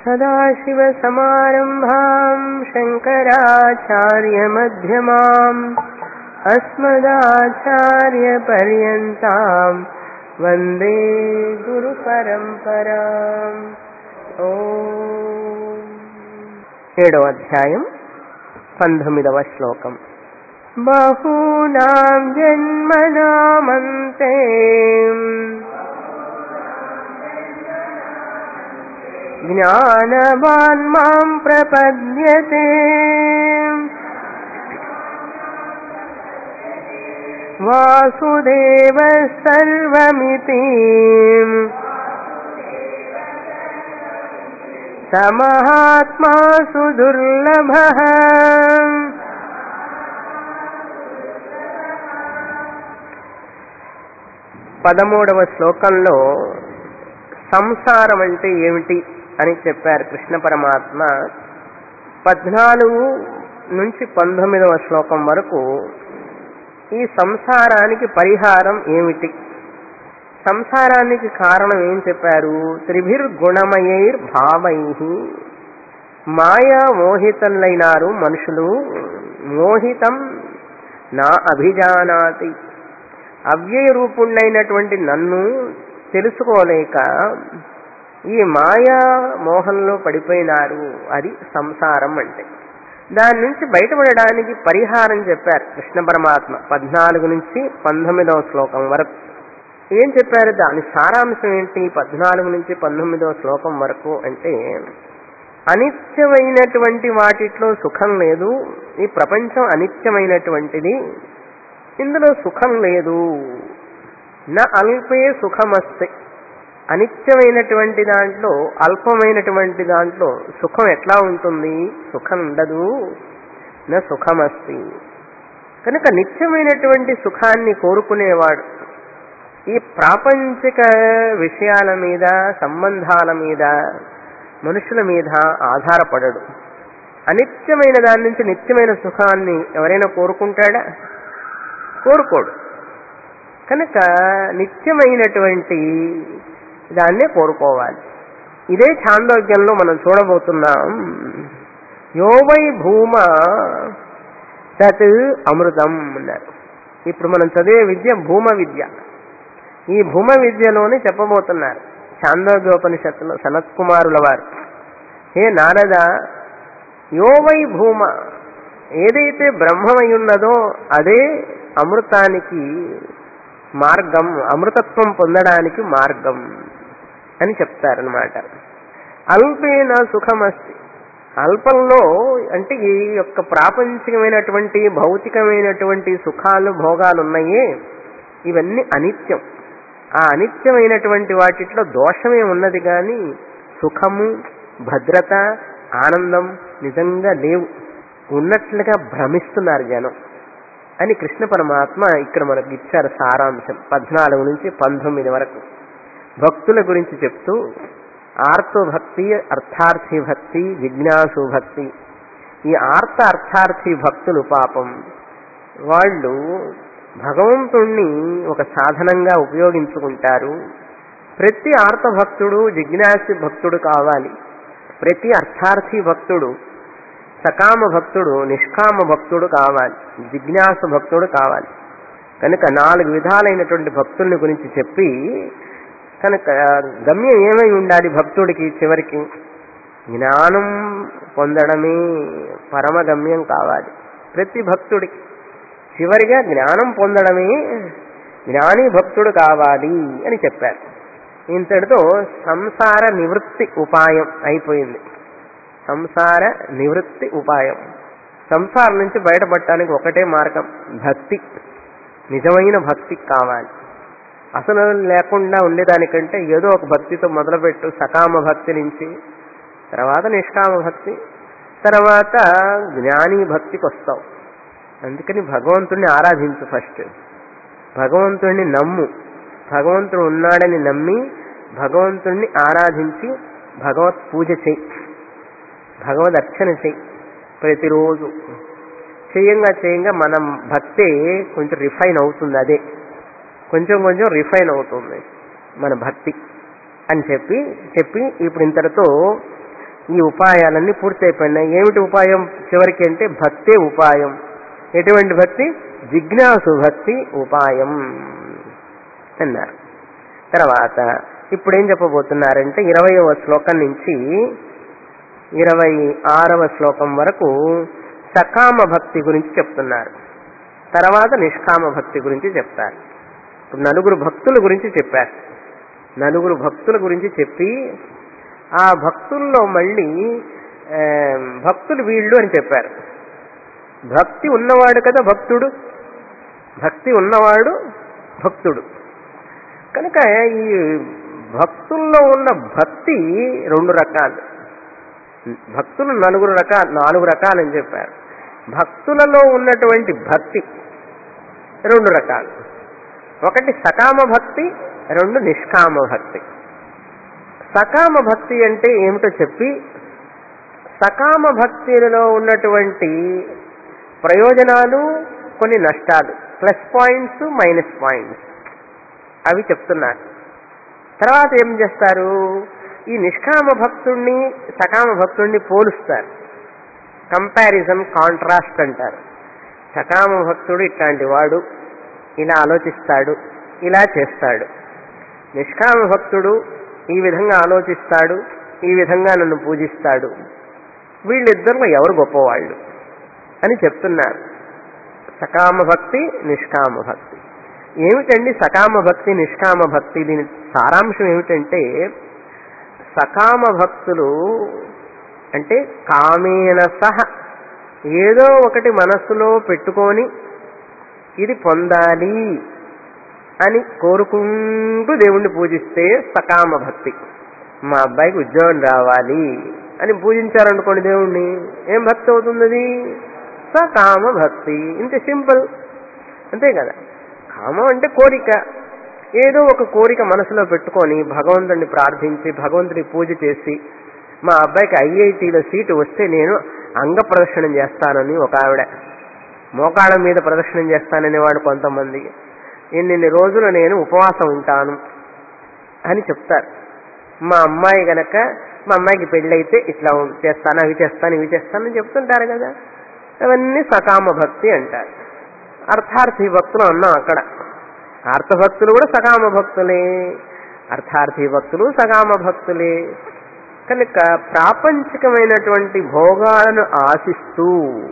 सदाशिवसमारम्भाम् शङ्कराचार्यमध्यमाम् अस्मदाचार्यपर्यन्ताम् वन्दे గురుపరంపరాం ఓ ఏడవ అధ్యాయం పంతొమ్మిదవ శ్లోకం బహూనాం జన్మనామంతే జ్ఞానవాన్ మాం ప్రపద్యతే వాసుదేవ సర్వమితి సమహాత్మా సుదుర్లభ పదమూడవ శ్లోకంలో సంసారం అంటే ఏమిటి అని చెప్పారు కృష్ణ పరమాత్మ పద్నాలుగు నుంచి పంతొమ్మిదవ శ్లోకం వరకు ఈ సంసారానికి పరిహారం ఏమిటి సంసారానికి కారణం ఏం చెప్పారు త్రిభిర్గుణమయైర్ భావై మాయా మోహితులైనారు మనుషులు మోహితం నా అభిజానాతి అవ్యయ రూపుణ్ణైనటువంటి నన్ను తెలుసుకోలేక ఈ మాయా మోహంలో పడిపోయినారు అది సంసారం అంటే దాని నుంచి బయటపడడానికి పరిహారం చెప్పారు కృష్ణ పరమాత్మ పద్నాలుగు నుంచి పంతొమ్మిదవ శ్లోకం వరకు ఏం చెప్పారు దాని సారాంశం ఏంటి పద్నాలుగు నుంచి పంతొమ్మిదవ శ్లోకం వరకు అంటే అనిత్యమైనటువంటి వాటిట్లో సుఖం లేదు ఈ ప్రపంచం అనిత్యమైనటువంటిది ఇందులో సుఖం లేదు నా అల్పే సుఖమస్తే అనిత్యమైనటువంటి దాంట్లో అల్పమైనటువంటి దాంట్లో సుఖం ఎట్లా ఉంటుంది సుఖం ఉండదు నా సుఖమస్తి కనుక నిత్యమైనటువంటి సుఖాన్ని కోరుకునేవాడు ఈ ప్రాపంచిక విషయాల మీద సంబంధాల మీద మనుషుల మీద ఆధారపడడు అనిత్యమైన దాని నుంచి నిత్యమైన సుఖాన్ని ఎవరైనా కోరుకుంటాడా కోరుకోడు కనుక నిత్యమైనటువంటి దాన్నే కోరుకోవాలి ఇదే చాందోగ్యంలో మనం చూడబోతున్నాం యోవై భూమ తత్ అమృతం అన్నారు ఇప్పుడు మనం చదివే విద్య భూమ విద్య ఈ భూమ విద్యలోనే చెప్పబోతున్నారు చాందోగ్యోపనిషత్తులో సనత్ కుమారుల వారు హే నారద యోవై భూమ ఏదైతే బ్రహ్మమై ఉన్నదో అదే అమృతానికి మార్గం అమృతత్వం పొందడానికి మార్గం అని చెప్తారనమాట అల్పేన సుఖమస్తి అల్పంలో అంటే ఈ యొక్క ప్రాపంచికమైనటువంటి భౌతికమైనటువంటి సుఖాలు భోగాలు ఉన్నాయే ఇవన్నీ అనిత్యం ఆ అనిత్యమైనటువంటి వాటిట్లో దోషమే ఉన్నది కానీ సుఖము భద్రత ఆనందం నిజంగా లేవు ఉన్నట్లుగా భ్రమిస్తున్నారు జనం అని కృష్ణ పరమాత్మ ఇక్కడ మనకు ఇచ్చారు సారాంశం పద్నాలుగు నుంచి పంతొమ్మిది వరకు భక్తుల గురించి చెప్తూ ఆర్తో భక్తి అర్థార్థి భక్తి జిజ్ఞాసు భక్తి ఈ ఆర్త అర్థార్థి భక్తులు పాపం వాళ్ళు భగవంతుణ్ణి ఒక సాధనంగా ఉపయోగించుకుంటారు ప్రతి ఆర్త భక్తుడు జిజ్ఞాసి భక్తుడు కావాలి ప్రతి అర్థార్థి భక్తుడు సకామ భక్తుడు నిష్కామ భక్తుడు కావాలి జిజ్ఞాస భక్తుడు కావాలి కనుక నాలుగు విధాలైనటువంటి భక్తుల్ని గురించి చెప్పి కనుక గమ్యం ఏమై ఉండాలి భక్తుడికి చివరికి జ్ఞానం పొందడమే పరమ గమ్యం కావాలి ప్రతి భక్తుడికి చివరిగా జ్ఞానం పొందడమే జ్ఞాని భక్తుడు కావాలి అని చెప్పారు ఇంతటితో సంసార నివృత్తి ఉపాయం అయిపోయింది సంసార నివృత్తి ఉపాయం సంసారం నుంచి బయటపడటానికి ఒకటే మార్గం భక్తి నిజమైన భక్తి కావాలి అసలు లేకుండా ఉండేదానికంటే ఏదో ఒక భక్తితో మొదలుపెట్టు సకామ భక్తి నుంచి తర్వాత నిష్కామ భక్తి తర్వాత జ్ఞాని భక్తికి వస్తావు అందుకని భగవంతుణ్ణి ఆరాధించు ఫస్ట్ భగవంతుణ్ణి నమ్ము భగవంతుడు ఉన్నాడని నమ్మి భగవంతుణ్ణి ఆరాధించి భగవత్ పూజ చెయ్యి భగవద్ అర్చన చెయ్యి ప్రతిరోజు చేయంగా చేయంగా మనం భక్తి కొంచెం రిఫైన్ అవుతుంది అదే కొంచెం కొంచెం రిఫైన్ అవుతుంది మన భక్తి అని చెప్పి చెప్పి ఇప్పుడు ఇంతటితో ఈ ఉపాయాలన్నీ పూర్తయిపోయినాయి ఏమిటి ఉపాయం చివరికి అంటే భక్తే ఉపాయం ఎటువంటి భక్తి జిజ్ఞాసు భక్తి ఉపాయం అన్నారు తర్వాత ఇప్పుడు ఏం చెప్పబోతున్నారంటే ఇరవయవ శ్లోకం నుంచి ఇరవై ఆరవ శ్లోకం వరకు సకామ భక్తి గురించి చెప్తున్నారు తర్వాత నిష్కామ భక్తి గురించి చెప్తారు ఇప్పుడు నలుగురు భక్తుల గురించి చెప్పారు నలుగురు భక్తుల గురించి చెప్పి ఆ భక్తుల్లో మళ్ళీ ఆ, భక్తులు వీళ్ళు అని చెప్పారు భక్తి ఉన్నవాడు కదా భక్తుడు భక్తి ఉన్నవాడు భక్తుడు కనుక ఈ భక్తుల్లో ఉన్న భక్తి రెండు రకాలు భక్తులు నలుగురు రకాలు నాలుగు రకాలని చెప్పారు భక్తులలో ఉన్నటువంటి భక్తి రెండు రకాలు ఒకటి సకామ భక్తి రెండు నిష్కామ భక్తి సకామ భక్తి అంటే ఏమిటో చెప్పి సకామ భక్తిలో ఉన్నటువంటి ప్రయోజనాలు కొన్ని నష్టాలు ప్లస్ పాయింట్స్ మైనస్ పాయింట్స్ అవి చెప్తున్నారు తర్వాత ఏం చేస్తారు ఈ నిష్కామ భక్తుణ్ణి సకామ భక్తుణ్ణి పోలుస్తారు కంపారిజన్ కాంట్రాస్ట్ అంటారు సకామ భక్తుడు ఇట్లాంటి వాడు ఇలా ఆలోచిస్తాడు ఇలా చేస్తాడు నిష్కామ భక్తుడు ఈ విధంగా ఆలోచిస్తాడు ఈ విధంగా నన్ను పూజిస్తాడు వీళ్ళిద్దరిలో ఎవరు గొప్పవాళ్ళు అని చెప్తున్నారు సకామ భక్తి నిష్కామ భక్తి ఏమిటండి సకామ భక్తి నిష్కామ భక్తి దీని సారాంశం ఏమిటంటే సకామ భక్తులు అంటే కామేన సహ ఏదో ఒకటి మనస్సులో పెట్టుకొని ఇది పొందాలి అని కోరుకుంటూ దేవుణ్ణి పూజిస్తే సకామ భక్తి మా అబ్బాయికి ఉద్యోగం రావాలి అని పూజించారనుకోండి దేవుణ్ణి ఏం భక్తి అవుతుంది అది సకామ భక్తి ఇంత సింపుల్ అంతే కదా కామం అంటే కోరిక ఏదో ఒక కోరిక మనసులో పెట్టుకొని భగవంతుడిని ప్రార్థించి భగవంతుడి పూజ చేసి మా అబ్బాయికి ఐఐటీలో సీటు వస్తే నేను అంగ ప్రదర్శనం చేస్తానని ఒక ఆవిడ మోకాళ్ళ మీద ప్రదర్శనం చేస్తాననేవాడు కొంతమంది ఇన్నిన్ని రోజులు నేను ఉపవాసం ఉంటాను అని చెప్తారు మా అమ్మాయి గనక మా అమ్మాయికి పెళ్ళైతే ఇట్లా ఉం- చేస్తాను అవి చేస్తాను ఇవి చేస్తాను అని చెప్తుంటారు కదా అవన్నీ సకామ భక్తి అంటారు అర్థార్థి భక్తులు అన్నాం అక్కడ అర్థభక్తులు కూడా సకామ భక్తులే అర్థార్థి భక్తులు సకామ భక్తులే కనుక ప్రాపంచికమైనటువంటి భోగాలను ఆశిస్తూ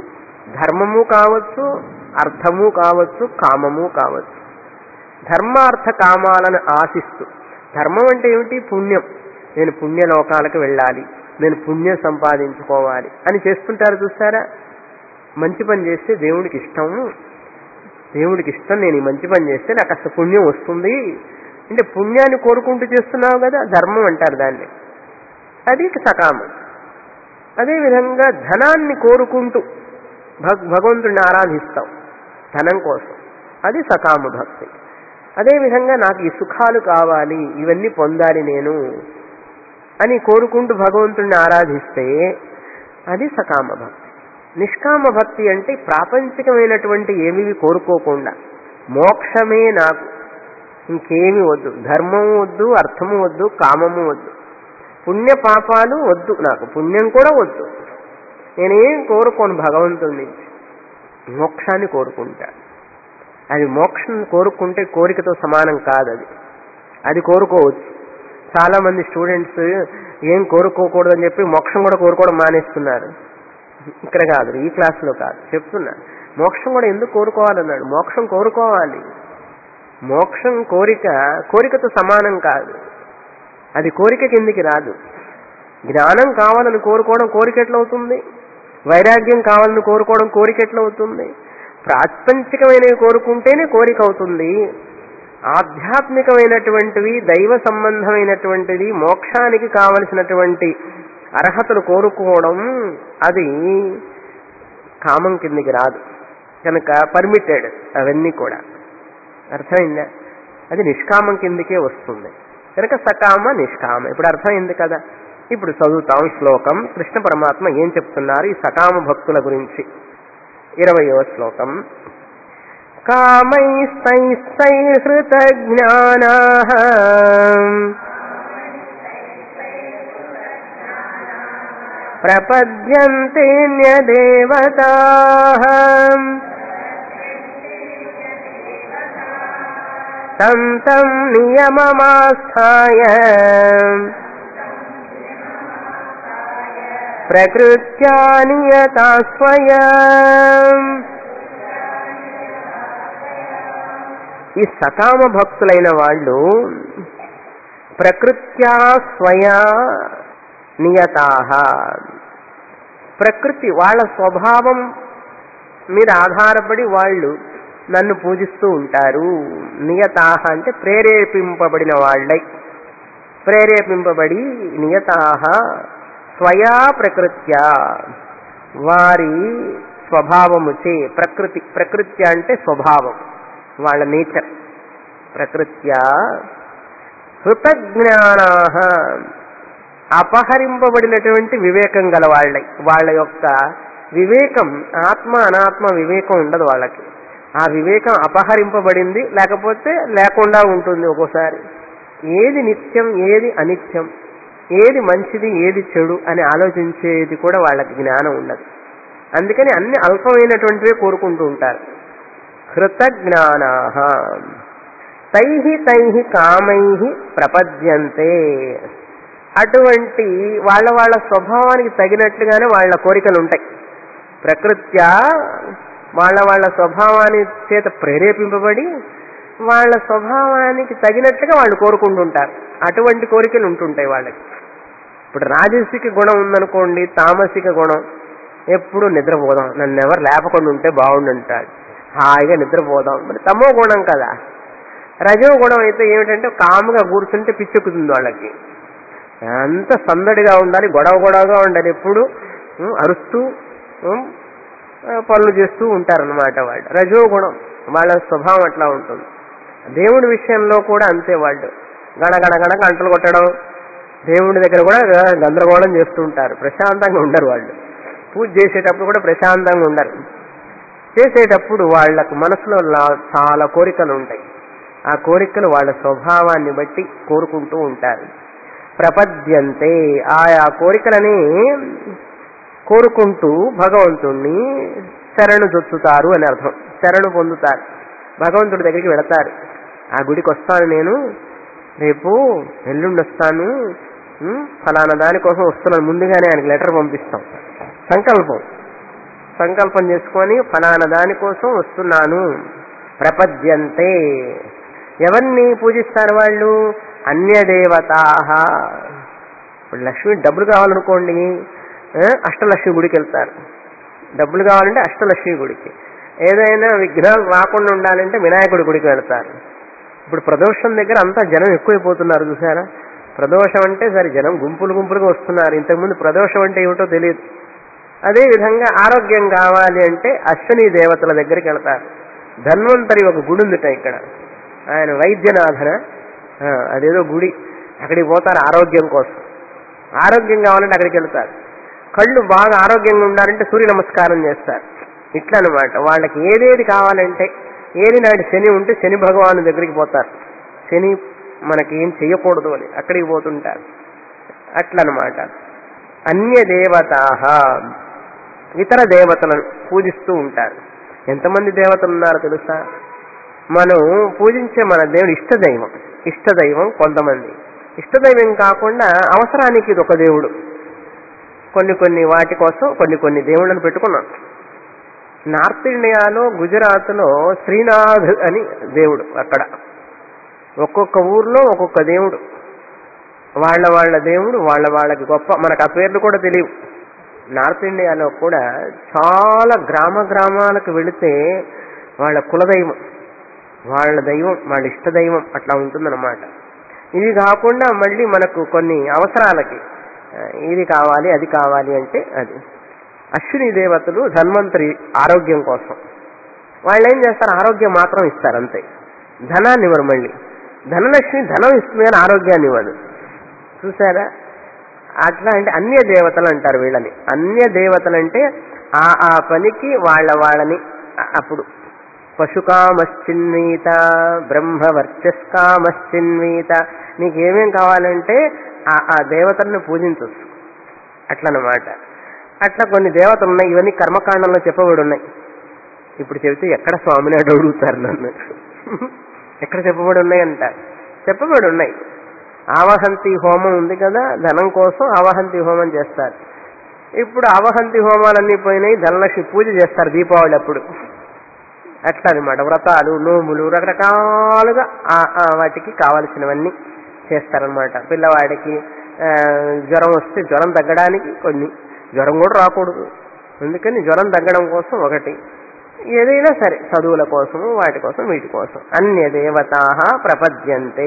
ధర్మము కావచ్చు అర్థము కావచ్చు కామము కావచ్చు ధర్మార్థ కామాలను ఆశిస్తూ ధర్మం అంటే ఏమిటి పుణ్యం నేను పుణ్యలోకాలకు వెళ్ళాలి నేను పుణ్యం సంపాదించుకోవాలి అని చేస్తుంటారు చూసారా మంచి పని చేస్తే దేవుడికి ఇష్టం దేవుడికి ఇష్టం నేను ఈ మంచి పని చేస్తే నాకు అసలు పుణ్యం వస్తుంది అంటే పుణ్యాన్ని కోరుకుంటూ చేస్తున్నావు కదా ధర్మం అంటారు దాన్ని అది సకామం అదేవిధంగా ధనాన్ని కోరుకుంటూ భగ్ భగవంతుడిని ఆరాధిస్తాం ధనం కోసం అది సకామ భక్తి అదేవిధంగా నాకు ఈ సుఖాలు కావాలి ఇవన్నీ పొందాలి నేను అని కోరుకుంటూ భగవంతుడిని ఆరాధిస్తే అది సకామ భక్తి నిష్కామ భక్తి అంటే ప్రాపంచికమైనటువంటి ఏమీ కోరుకోకుండా మోక్షమే నాకు ఇంకేమీ వద్దు ధర్మము వద్దు అర్థము వద్దు కామము వద్దు పుణ్య పాపాలు వద్దు నాకు పుణ్యం కూడా వద్దు నేనేం కోరుకోను భగవంతుడి నుంచి మోక్షాన్ని కోరుకుంటా అది మోక్షం కోరుకుంటే కోరికతో సమానం కాదు అది అది కోరుకోవచ్చు చాలా మంది స్టూడెంట్స్ ఏం కోరుకోకూడదని చెప్పి మోక్షం కూడా కోరుకోవడం మానేస్తున్నారు ఇక్కడ కాదు ఈ క్లాస్లో కాదు చెప్తున్నా మోక్షం కూడా ఎందుకు కోరుకోవాలన్నాడు మోక్షం కోరుకోవాలి మోక్షం కోరిక కోరికతో సమానం కాదు అది కోరిక కిందికి రాదు జ్ఞానం కావాలని కోరుకోవడం కోరిక ఎట్లవుతుంది వైరాగ్యం కావాలని కోరుకోవడం కోరిక ఎట్లవుతుంది ప్రాపంచికమైనవి కోరుకుంటేనే కోరిక అవుతుంది ఆధ్యాత్మికమైనటువంటివి దైవ సంబంధమైనటువంటిది మోక్షానికి కావలసినటువంటి అర్హతలు కోరుకోవడం అది కామం కిందికి రాదు కనుక పర్మిటెడ్ అవన్నీ కూడా అర్థమైందా అది నిష్కామం కిందికే వస్తుంది కనుక సకామ నిష్కామ ఇప్పుడు అర్థమైంది కదా ఇప్పుడు చదువుతాం శ్లోకం కృష్ణ పరమాత్మ ఏం చెప్తున్నారు ఈ సకామ భక్తుల గురించి ఇరవయో శ్లోకం కామైస్తైస్తైహృత జ్ఞానా ప్రపద్యంతేన్యదేవతా తం తం నియమమాస్థాయ ప్రకృత్యా నియతా స్వయం ఈ సకామ భక్తులైన వాళ్ళు ప్రకృత్యా స్వయా నియతాహ ప్రకృతి వాళ్ళ స్వభావం మీద ఆధారపడి వాళ్ళు నన్ను పూజిస్తూ ఉంటారు నియతాహ అంటే ప్రేరేపింపబడిన వాళ్ళై ప్రేరేపింపబడి నియతాహ స్వయా ప్రకృత్య వారి స్వభావముచే ప్రకృతి ప్రకృత్య అంటే స్వభావం వాళ్ళ నేచర్ ప్రకృత్య హృతజ్ఞానా అపహరింపబడినటువంటి వివేకం గల వాళ్ళై వాళ్ళ యొక్క వివేకం ఆత్మ అనాత్మ వివేకం ఉండదు వాళ్ళకి ఆ వివేకం అపహరింపబడింది లేకపోతే లేకుండా ఉంటుంది ఒక్కోసారి ఏది నిత్యం ఏది అనిత్యం ఏది మంచిది ఏది చెడు అని ఆలోచించేది కూడా వాళ్ళకి జ్ఞానం ఉండదు అందుకని అన్ని అల్పమైనటువంటివే కోరుకుంటూ ఉంటారు హృతజ్ఞానా తై తై కామై ప్రపద్యంతే అటువంటి వాళ్ళ వాళ్ళ స్వభావానికి తగినట్లుగానే వాళ్ళ కోరికలు ఉంటాయి ప్రకృత్యా వాళ్ళ వాళ్ళ స్వభావాన్ని చేత ప్రేరేపింపబడి వాళ్ళ స్వభావానికి తగినట్లుగా వాళ్ళు కోరుకుంటుంటారు అటువంటి కోరికలు ఉంటుంటాయి వాళ్ళకి ఇప్పుడు రాజసిక గుణం ఉందనుకోండి తామసిక గుణం ఎప్పుడు నిద్రపోదాం నన్ను ఎవరు లేపకుండా ఉంటే బాగుండుంటాడు హాయిగా నిద్రపోదాం మరి తమో గుణం కదా రజో గుణం అయితే ఏమిటంటే కాముగా కూర్చుంటే పిచ్చెక్కుతుంది వాళ్ళకి అంత సందడిగా ఉండాలి గొడవ గొడవగా ఉండాలి ఎప్పుడు ఉం, అరుస్తూ ఉం, ఆ, పనులు చేస్తూ ఉంటారన్నమాట వాళ్ళు రజో గుణం వాళ్ళ స్వభావం అట్లా ఉంటుంది దేవుడి విషయంలో కూడా అంతే వాళ్ళు గణగణ గణ గంటలు కొట్టడం దేవుడి దగ్గర కూడా గందరగోళం చేస్తూ ఉంటారు ప్రశాంతంగా ఉండరు వాళ్ళు పూజ చేసేటప్పుడు కూడా ప్రశాంతంగా ఉండరు చేసేటప్పుడు వాళ్ళకు మనసులో లా- చాలా కోరికలు ఉంటాయి ఆ కోరికలు వాళ్ళ స్వభావాన్ని బట్టి కోరుకుంటూ ఉంటారు ప్రపద్యంతే ఆయా కోరికలని కోరుకుంటూ భగవంతుణ్ణి శరణు జొచ్చుతారు అని అర్థం శరణు పొందుతారు భగవంతుడి దగ్గరికి వెళతారు ఆ గుడికి వస్తాను నేను రేపు ఎల్లుండి వస్తాను ఉం, ఫలానా దానికోసం వస్తున్నాను ముందుగానే ఆయనకి లెటర్ పంపిస్తాం సంకల్పం సంకల్పం చేసుకొని ఫలానా దానికోసం వస్తున్నాను ప్రపద్యంతే ఎవరిని పూజిస్తారు వాళ్ళు అన్యదేవతా ఇప్పుడు లక్ష్మి డబ్బులు కావాలనుకోండి ఆ, అష్టలక్ష్మి గుడికి వెళ్తారు డబ్బులు కావాలంటే అష్టలక్ష్మి గుడికి ఏదైనా విఘ్నాలు రాకుండా ఉండాలంటే వినాయకుడి గుడికి వెళ్తారు ఇప్పుడు ప్రదోషం దగ్గర అంతా జనం ఎక్కువైపోతున్నారు చూసారా ప్రదోషం అంటే సరే జనం గుంపులు గుంపులుగా వస్తున్నారు ఇంతకుముందు ప్రదోషం అంటే ఏమిటో తెలియదు అదే విధంగా ఆరోగ్యం కావాలి అంటే అశ్విని దేవతల దగ్గరికి వెళ్తారు ధన్వంతరి ఒక గుడి ఉందిట ఇక్కడ ఆయన వైద్యనాథన ఆ, అదేదో గుడి అక్కడికి పోతారు ఆరోగ్యం కోసం ఆరోగ్యం కావాలంటే అక్కడికి వెళ్తారు కళ్ళు బాగా ఆరోగ్యంగా ఉండాలంటే సూర్య నమస్కారం చేస్తారు ఇట్లా అనమాట వాళ్ళకి ఏదేది కావాలంటే ఏది నాటి శని ఉంటే శని భగవాను దగ్గరికి పోతారు శని మనకి ఏం చెయ్యకూడదు అని అక్కడికి పోతుంటారు అట్లనమాట అన్య దేవతా ఇతర దేవతలను పూజిస్తూ ఉంటారు ఎంతమంది దేవతలు ఉన్నారో తెలుసా మనం పూజించే మన దేవుడు ఇష్టదైవం ఇష్టదైవం కొంతమంది ఇష్టదైవం కాకుండా అవసరానికి ఇది ఒక దేవుడు కొన్ని కొన్ని వాటి కోసం కొన్ని కొన్ని దేవుళ్ళను పెట్టుకున్నాం నార్త్ ఇండియాలో గుజరాత్లో శ్రీనాథ్ అని దేవుడు అక్కడ ఒక్కొక్క ఊర్లో ఒక్కొక్క దేవుడు వాళ్ళ వాళ్ళ దేవుడు వాళ్ళ వాళ్ళకి గొప్ప మనకు ఆ పేర్లు కూడా తెలియవు నార్త్ ఇండియాలో కూడా చాలా గ్రామ గ్రామాలకు వెళితే వాళ్ళ కులదైవం వాళ్ళ దైవం వాళ్ళ ఇష్ట దైవం అట్లా ఉంటుందన్నమాట ఇది కాకుండా మళ్ళీ మనకు కొన్ని అవసరాలకి ఆ, ఇది కావాలి అది కావాలి అంటే అది అశ్విని దేవతలు ధన్వంతరి ఆరోగ్యం కోసం వాళ్ళు ఏం చేస్తారు ఆరోగ్యం మాత్రం ఇస్తారు అంతే ధనాన్ని ఇవ్వరు మళ్ళీ ధనలక్ష్మి ధనం ఇస్తుంది కానీ ఆరోగ్యాన్ని ఇవ్వదు చూసారా అట్లా అంటే అన్య దేవతలు అంటారు వీళ్ళని అన్య దేవతలు అంటే ఆ ఆ పనికి వాళ్ళ వాళ్ళని అ- అప్పుడు పశుకామశ్చిన్వీత బ్రహ్మ వర్చస్కామశ్చిన్వీత నీకేమేం కావాలంటే ఆ ఆ దేవతలను పూజించవచ్చు అట్లనమాట అట్లా కొన్ని దేవతలు ఉన్నాయి ఇవన్నీ కర్మకాండంలో చెప్పబడి ఉన్నాయి ఇప్పుడు చెబితే ఎక్కడ స్వామిని అని అడుగుతారు నన్ను ఎక్కడ చెప్పబడి ఉన్నాయంట చెప్పబడి ఉన్నాయి ఆవహంతి హోమం ఉంది కదా ధనం కోసం ఆవహంతి హోమం చేస్తారు ఇప్పుడు ఆవహంతి హోమాలన్నీ పోయినాయి ధనలక్ష్మి పూజ చేస్తారు దీపావళి అప్పుడు అట్లా అనమాట వ్రతాలు నోములు రకరకాలుగా ఆ- ఆ వాటికి కావలసినవన్నీ చేస్తారనమాట పిల్లవాడికి ఆ, జ్వరం వస్తే జ్వరం తగ్గడానికి కొన్ని జ్వరం కూడా రాకూడదు అందుకని జ్వరం తగ్గడం కోసం ఒకటి ఏదైనా సరే చదువుల కోసము వాటి కోసం వీటి కోసం అన్య దేవతా ప్రపద్యంతే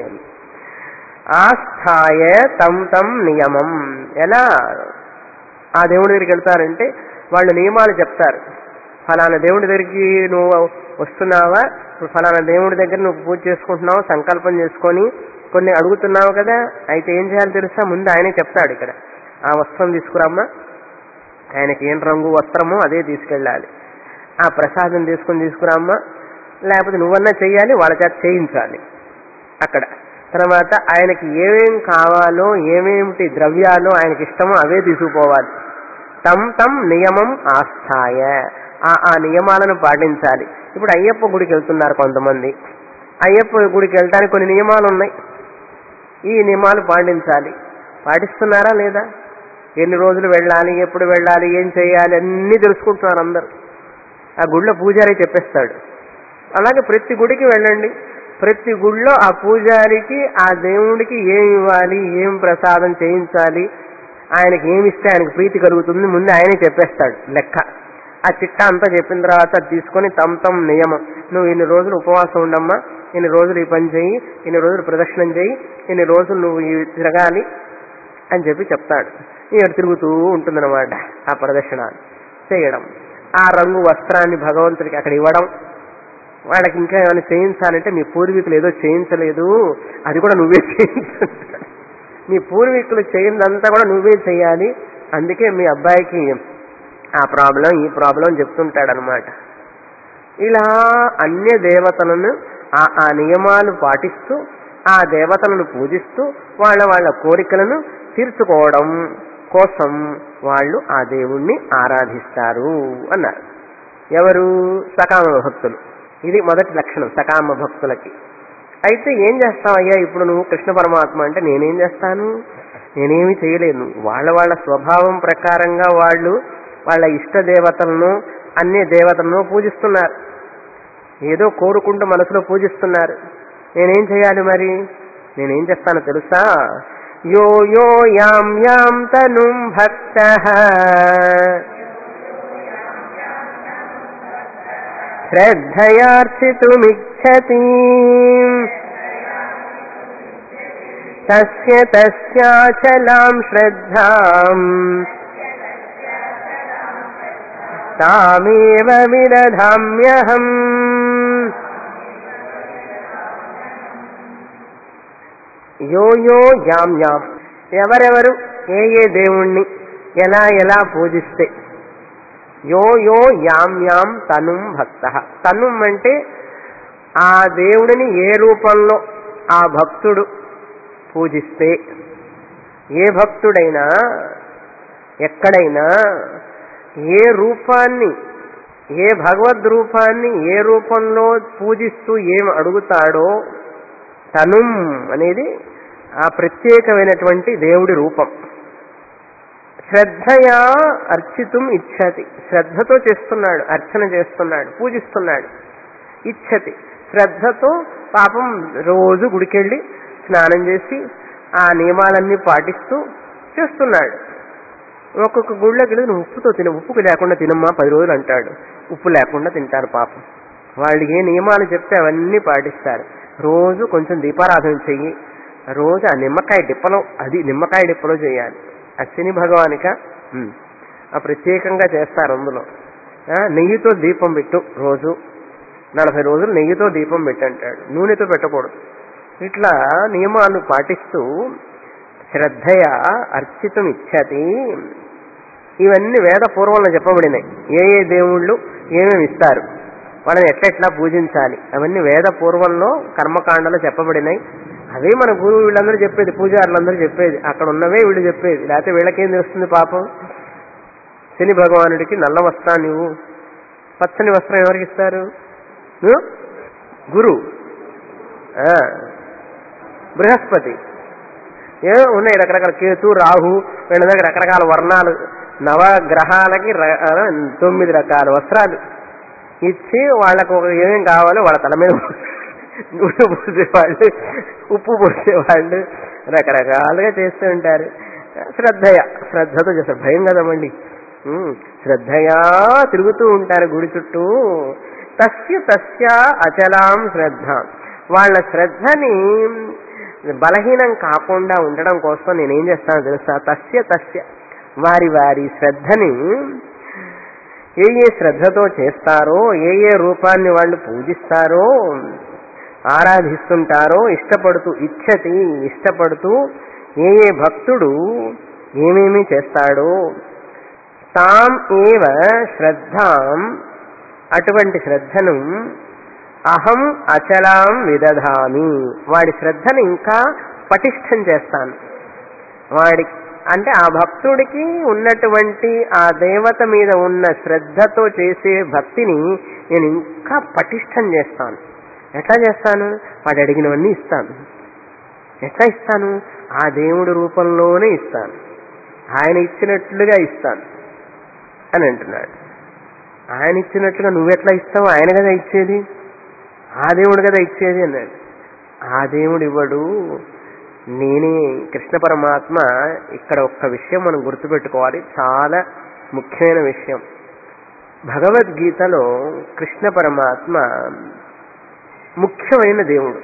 ఆస్థాయ తం తం నియమం ఎలా ఆ దేవుడి దగ్గరికి వెళ్తారంటే వాళ్ళు నియమాలు చెప్తారు ఫలానా దేవుడి దగ్గరికి నువ్వు వస్తున్నావా ఇప్పుడు ఫలానా దేవుడి దగ్గర నువ్వు పూజ చేసుకుంటున్నావు సంకల్పం చేసుకొని కొన్ని అడుగుతున్నావు కదా అయితే ఏం చేయాలి తెలుసా ముందు ఆయనే చెప్తాడు ఇక్కడ ఆ వస్త్రం తీసుకురామ్మా ఆయనకి ఏం రంగు వస్త్రమో అదే తీసుకెళ్ళాలి ఆ ప్రసాదం తీసుకొని తీసుకురామ్మా లేకపోతే నువ్వన్నా చెయ్యాలి వాళ్ళ చేత చేయించాలి అక్కడ తర్వాత ఆయనకి ఏమేం కావాలో ఏమేమిటి ద్రవ్యాలు ఆయనకి ఇష్టమో అవే తీసుకుపోవాలి తం తం నియమం ఆస్థాయ ఆ ఆ నియమాలను పాటించాలి ఇప్పుడు అయ్యప్ప గుడికి వెళ్తున్నారు కొంతమంది అయ్యప్ప గుడికి వెళ్ళడానికి కొన్ని నియమాలు ఉన్నాయి ఈ నియమాలు పాటించాలి పాటిస్తున్నారా లేదా ఎన్ని రోజులు వెళ్ళాలి ఎప్పుడు వెళ్ళాలి ఏం చేయాలి అన్నీ తెలుసుకుంటున్నారు అందరు ఆ గుళ్ళో పూజారి చెప్పేస్తాడు అలాగే ప్రతి గుడికి వెళ్ళండి ప్రతి గుళ్ళో ఆ పూజారికి ఆ దేవుడికి ఏం ఇవ్వాలి ఏం ప్రసాదం చేయించాలి ఆయనకి ఏమి ఇస్తే ఆయనకు ప్రీతి కలుగుతుంది ముందు ఆయనే చెప్పేస్తాడు లెక్క ఆ చిట్టా అంతా చెప్పిన తర్వాత అది తీసుకొని తమ్ తమ్ నియమం నువ్వు ఇన్ని రోజులు ఉపవాసం ఉండమ్మా ఇన్ని రోజులు ఈ పని చేయి ఇన్ని రోజులు ప్రదక్షిణం చేయి ఇన్ని రోజులు నువ్వు ఇవి తిరగాలి అని చెప్పి చెప్తాడు ఇక్కడ తిరుగుతూ ఉంటుందన్నమాట ఆ ప్రదక్షిణ చేయడం ఆ రంగు వస్త్రాన్ని భగవంతుడికి అక్కడ ఇవ్వడం వాళ్ళకి ఇంకా ఏమైనా చేయించాలంటే మీ పూర్వీకులు ఏదో చేయించలేదు అది కూడా నువ్వే చేయించాలి మీ పూర్వీకులు చేయిందంతా కూడా నువ్వే చేయాలి అందుకే మీ అబ్బాయికి ఆ ప్రాబ్లం ఈ ప్రాబ్లం చెప్తుంటాడు అనమాట ఇలా అన్య దేవతలను ఆ ఆ నియమాలు పాటిస్తూ ఆ దేవతలను పూజిస్తూ వాళ్ళ వాళ్ళ కోరికలను తీర్చుకోవడం కోసం వాళ్ళు ఆ దేవుణ్ణి ఆరాధిస్తారు అన్నారు ఎవరు సకామ భక్తులు ఇది మొదటి లక్షణం సకామ భక్తులకి అయితే ఏం చేస్తావయ్యా ఇప్పుడు నువ్వు కృష్ణ పరమాత్మ అంటే నేనేం చేస్తాను నేనేమి చేయలేను వాళ్ళ వాళ్ళ స్వభావం ప్రకారంగా వాళ్ళు వాళ్ళ ఇష్ట దేవతలను అన్ని దేవతలను పూజిస్తున్నారు ఏదో కోరుకుంటూ మనసులో పూజిస్తున్నారు నేనేం చేయాలి మరి నేనేం చేస్తానో తెలుసా యో యో యాం యాం తనుం భక్త శ్రద్ధయార్చితుమిచ్చతి తస్య తస్యాచలాం శ్రద్ధాం తామేవ విదధామ్యహం యో యో యాం యాం ఎవరెవరు ఏ ఏ దేవుణ్ణి ఎలా ఎలా పూజిస్తే యో యో యాం యాం తనుం భక్త తనుం అంటే ఆ దేవుడిని ఏ రూపంలో ఆ భక్తుడు పూజిస్తే ఏ భక్తుడైనా ఎక్కడైనా ఏ రూపాన్ని ఏ భగవద్ రూపాన్ని ఏ రూపంలో పూజిస్తూ ఏం అడుగుతాడో తనుం అనేది ఆ ప్రత్యేకమైనటువంటి దేవుడి రూపం శ్రద్ధయా అర్చితుం ఇచ్చతి శ్రద్ధతో చేస్తున్నాడు అర్చన చేస్తున్నాడు పూజిస్తున్నాడు ఇచ్చతి శ్రద్ధతో పాపం రోజు గుడికెళ్ళి స్నానం చేసి ఆ నియమాలన్నీ పాటిస్తూ చేస్తున్నాడు ఒక్కొక్క గుళ్ళకి వెళ్ళి నువ్వు ఉప్పుతో తిన ఉప్పుకు లేకుండా తినమ్మా పది రోజులు అంటాడు ఉప్పు లేకుండా తింటారు పాపం వాళ్ళు ఏ నియమాలు చెప్తే అవన్నీ పాటిస్తారు రోజు కొంచెం దీపారాధన చెయ్యి రోజు ఆ నిమ్మకాయ డిప్పలో అది నిమ్మకాయ డిప్పలో చేయాలి అశ్విని భగవానిక ఉమ్. ఆ ప్రత్యేకంగా చేస్తారు అందులో ఆ, నెయ్యితో దీపం పెట్టు రోజు నలభై రోజులు నెయ్యితో దీపం పెట్టంటాడు నూనెతో పెట్టకూడదు ఇట్లా నియమాలు పాటిస్తూ శ్రద్ధయ అర్చితం ఇచ్చతి ఇవన్నీ వేద పూర్వంలో చెప్పబడినాయి ఏ ఏ దేవుళ్ళు ఏమేమి ఇస్తారు వాళ్ళని ఎట్లెట్లా పూజించాలి అవన్నీ వేద పూర్వంలో కర్మకాండలో చెప్పబడినాయి అవే మన గురువు వీళ్ళందరూ చెప్పేది పూజారులందరూ చెప్పేది అక్కడ ఉన్నవే వీళ్ళు చెప్పేది లేకపోతే వీళ్ళకేం తెలుస్తుంది పాపం శని భగవానుడికి నల్ల వస్త్రాన్ని ఇవ్వు పచ్చని వస్త్రం ఎవరికి ఇస్తారు నువ్వు? గురు ఆ, బృహస్పతి ఏ ఉన్నాయి రకరకాల కేతు రాహు వీళ్ళ దగ్గర రకరకాల వర్ణాలు నవగ్రహాలకి ర- ఆ, తొమ్మిది రకాల వస్త్రాలు ఇచ్చి వాళ్ళకు ఒక ఏమేం కావాలో వాళ్ళ తల మీద నూనె పోసేవాళ్ళు ఉప్పు పోసేవాళ్ళు రకరకాలుగా చేస్తూ ఉంటారు శ్రద్ధయ శ్రద్ధతో చేస్తారు భయం కదా మళ్ళీ ఉమ్, శ్రద్ధయా తిరుగుతూ ఉంటారు గుడి చుట్టూ తస్య తస్య అచలాం శ్రద్ధ వాళ్ళ శ్రద్ధని బలహీనం కాకుండా ఉండడం కోసం నేనేం చేస్తానో తెలుసా తస్య తస్య వారి వారి శ్రద్ధని ఏ ఏ శ్రద్ధతో చేస్తారో ఏ ఏ రూపాన్ని వాళ్ళు పూజిస్తారో ఆరాధిస్తుంటారో ఇష్టపడుతూ ఇచ్చతి ఇష్టపడుతూ ఏ ఏ భక్తుడు ఏమేమి చేస్తాడో తాం ఏవ శ్రద్ధాం అటువంటి శ్రద్ధను అహం అచలాం విదధామి వాడి శ్రద్ధను ఇంకా పటిష్టం చేస్తాను వాడి అంటే ఆ భక్తుడికి ఉన్నటువంటి ఆ దేవత మీద ఉన్న శ్రద్ధతో చేసే భక్తిని నేను ఇంకా పటిష్టం చేస్తాను ఎట్లా చేస్తాను వాడు అడిగినవన్నీ ఇస్తాను ఎట్లా ఇస్తాను ఆ దేవుడి రూపంలోనే ఇస్తాను ఆయన ఇచ్చినట్లుగా ఇస్తాను అని అంటున్నాడు ఆయన ఇచ్చినట్లుగా నువ్వెట్లా ఇస్తావు ఆయన కదా ఇచ్చేది ఆ దేవుడు కదా ఇచ్చేది అన్నాడు ఆ దేవుడు ఇవ్వడు నేనే కృష్ణ పరమాత్మ ఇక్కడ ఒక్క విషయం మనం గుర్తుపెట్టుకోవాలి చాలా ముఖ్యమైన విషయం భగవద్గీతలో కృష్ణ పరమాత్మ ముఖ్యమైన దేవుడు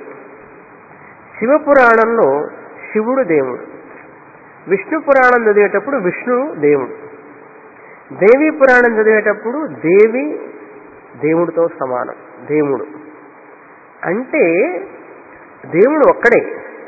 శివపురాణంలో శివుడు దేవుడు విష్ణు పురాణం చదివేటప్పుడు విష్ణువు దేవుడు దేవి పురాణం చదివేటప్పుడు దేవి దేవుడితో సమానం దేవుడు అంటే దేవుడు ఒక్కడే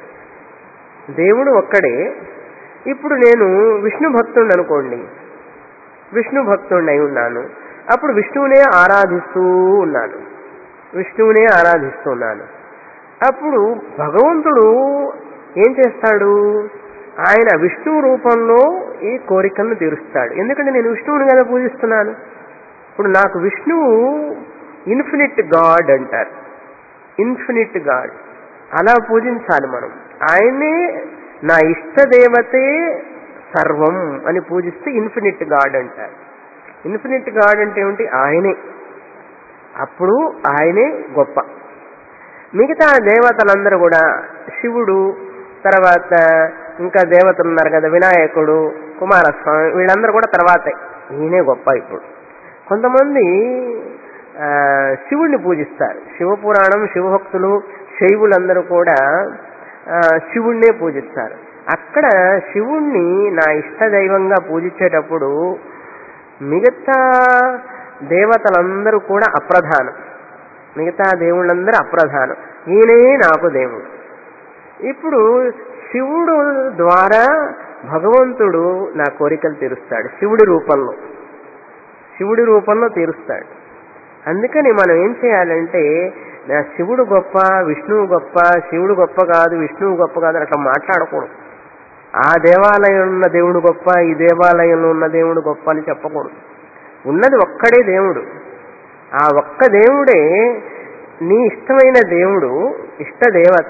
దేవుడు ఒక్కడే ఇప్పుడు నేను విష్ణు భక్తుడిని అనుకోండి విష్ణు భక్తుడిని అయి ఉన్నాను అప్పుడు విష్ణువునే ఆరాధిస్తూ ఉన్నాను విష్ణువునే ఆరాధిస్తున్నాను అప్పుడు భగవంతుడు ఏం చేస్తాడు ఆయన విష్ణువు రూపంలో ఈ కోరికలను తీరుస్తాడు ఎందుకంటే నేను విష్ణువుని కదా పూజిస్తున్నాను ఇప్పుడు నాకు విష్ణువు ఇన్ఫినిట్ గాడ్ అంటారు ఇన్ఫినిట్ గాడ్ అలా పూజించాలి మనం ఆయనే నా ఇష్ట దేవతే సర్వం అని పూజిస్తే ఇన్ఫినిట్ గాడ్ అంటారు ఇన్ఫినిట్ గాడ్ అంటే ఏమిటి ఆయనే అప్పుడు ఆయనే గొప్ప మిగతా దేవతలందరూ కూడా శివుడు తర్వాత ఇంకా దేవతలు ఉన్నారు కదా వినాయకుడు కుమారస్వామి వీళ్ళందరూ కూడా తర్వాతే ఈయనే గొప్ప ఇప్పుడు కొంతమంది ఆ, శివుణ్ణి పూజిస్తారు శివపురాణం శివభక్తులు శైవులందరూ కూడా ఆ, శివుణ్ణే పూజిస్తారు అక్కడ శివుణ్ణి నా ఇష్ట దైవంగా పూజించేటప్పుడు మిగతా దేవతలందరూ కూడా అప్రధానం మిగతా దేవుళ్ళందరూ అప్రధానం ఈయనే నాకు దేవుడు ఇప్పుడు శివుడు ద్వారా భగవంతుడు నా కోరికలు తీరుస్తాడు శివుడి రూపంలో శివుడి రూపంలో తీరుస్తాడు అందుకని మనం ఏం చేయాలంటే నా శివుడు గొప్ప విష్ణువు గొప్ప శివుడు గొప్ప కాదు విష్ణువు గొప్ప కాదు అని అట్లా మాట్లాడకూడదు ఆ దేవాలయంలో ఉన్న దేవుడు గొప్ప ఈ దేవాలయంలో ఉన్న దేవుడు గొప్ప అని చెప్పకూడదు ఉన్నది ఒక్కడే దేవుడు ఆ ఒక్క దేవుడే నీ ఇష్టమైన దేవుడు ఇష్ట దేవత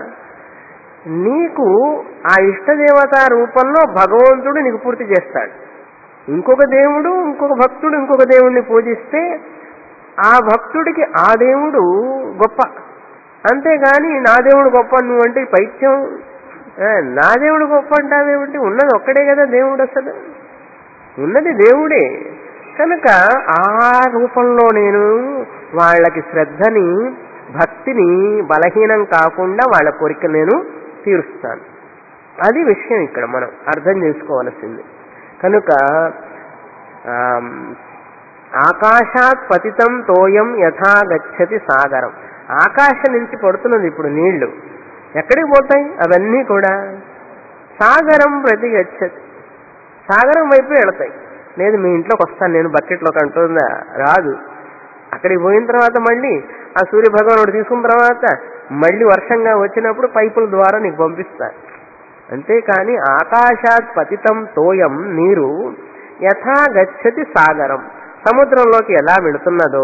నీకు ఆ ఇష్ట దేవత రూపంలో భగవంతుడు నీకు పూర్తి చేస్తాడు ఇంకొక దేవుడు ఇంకొక భక్తుడు ఇంకొక దేవుడిని పూజిస్తే ఆ భక్తుడికి ఆ దేవుడు గొప్ప అంతేగాని నా దేవుడు గొప్ప నువ్వు అంటే పైత్యం ఆ, నా దేవుడు గొప్ప అంటావేమిటి ఉన్నది ఒక్కడే కదా దేవుడు అసలు ఉన్నది దేవుడే కనుక ఆ రూపంలో నేను వాళ్ళకి శ్రద్ధని భక్తిని బలహీనం కాకుండా వాళ్ళ కోరిక నేను తీరుస్తాను అది విషయం ఇక్కడ మనం అర్థం చేసుకోవలసింది కనుక ఆమ్, ఆకాశాత్ పతితం తోయం యథా గచ్చతి సాగరం ఆకాశం నుంచి పడుతున్నది ఇప్పుడు నీళ్లు ఎక్కడికి పోతాయి అవన్నీ కూడా సాగరం ప్రతి గచ్చతి సాగరం వైపు వెళతాయి లేదు మీ ఇంట్లోకి వస్తాను నేను బకెట్లోకి అంటుందా రాదు అక్కడికి పోయిన తర్వాత మళ్ళీ ఆ సూర్య భగవానుడు తీసుకున్న తర్వాత మళ్ళీ వర్షంగా వచ్చినప్పుడు పైపుల ద్వారా నీకు పంపిస్తారు అంతేకాని ఆకాశాత్ పతితం తోయం నీరు యథా గచ్చతి సాగరం సముద్రంలోకి ఎలా వెళుతున్నదో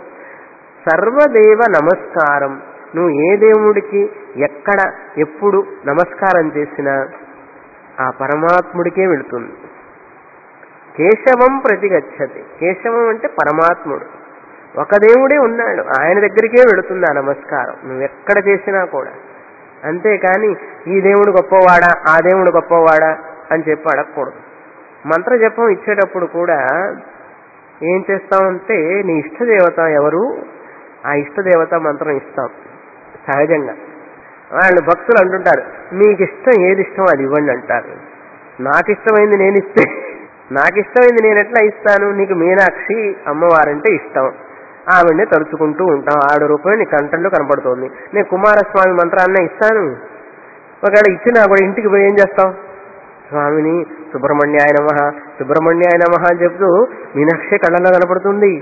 సర్వదేవ నమస్కారం నువ్వు ఏ దేవుడికి ఎక్కడ ఎప్పుడు నమస్కారం చేసినా ఆ పరమాత్ముడికే వెళుతుంది కేశవం ప్రతిగచ్చతి కేశవం అంటే పరమాత్ముడు ఒక దేవుడే ఉన్నాడు ఆయన దగ్గరికే వెళుతుంది ఆ నమస్కారం నువ్వు ఎక్కడ చేసినా కూడా అంతేకాని ఈ దేవుడు గొప్పవాడా ఆ దేవుడు గొప్పవాడా అని చెప్పి అడగకూడదు మంత్ర జపం ఇచ్చేటప్పుడు కూడా ఏం చేస్తామంటే నీ ఇష్టదేవత ఎవరు ఆ ఇష్టదేవత మంత్రం ఇస్తాం సహజంగా వాళ్ళు భక్తులు అంటుంటారు మీకు ఇష్టం ఏది ఇష్టం అది ఇవ్వండి అంటారు నాకు ఇష్టమైంది నేను ఇస్తే నాకు ఇష్టమైంది నేను ఎట్లా ఇస్తాను నీకు మీనాక్షి అమ్మవారంటే ఇష్టం ఆవిడని తలుచుకుంటూ ఉంటాం ఆరు రూపాయలు నీ కంటంలో కనపడుతోంది నేను కుమారస్వామి మంత్రాన్నే ఇస్తాను ఒకవేళ ఇచ్చినా కూడా ఇంటికి పోయి ఏం చేస్తాం స్వామిని సుబ్రహ్మణ్యాయ నమ సుబ్రహ్మణ్యాయ నమ అని చెప్తూ మీనాక్షి కళ్ళల్లో కనపడుతుంది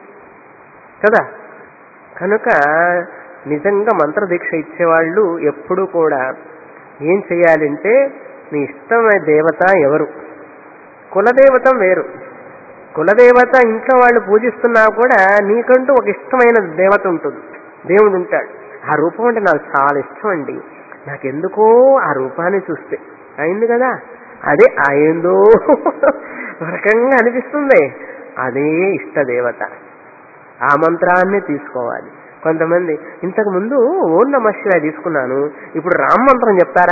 కదా కనుక నిజంగా మంత్రదీక్ష ఇచ్చేవాళ్ళు ఎప్పుడూ కూడా ఏం చేయాలంటే నీ ఇష్టమైన దేవత ఎవరు కులదేవతం వేరు కులదేవత ఇంట్లో వాళ్ళు పూజిస్తున్నా కూడా నీకంటూ ఒక ఇష్టమైన దేవత ఉంటుంది దేవుడు ఉంటాడు ఆ రూపం అంటే నాకు చాలా ఇష్టం అండి నాకెందుకో ఆ రూపాన్ని చూస్తే అయింది కదా అదే అయిందో రకంగా అనిపిస్తుంది అదే ఇష్టదేవత ఆ మంత్రాన్ని తీసుకోవాలి కొంతమంది ఇంతకు ముందు ఓం నమ శివాయ తీసుకున్నాను ఇప్పుడు రామ మంత్రం చెప్తారా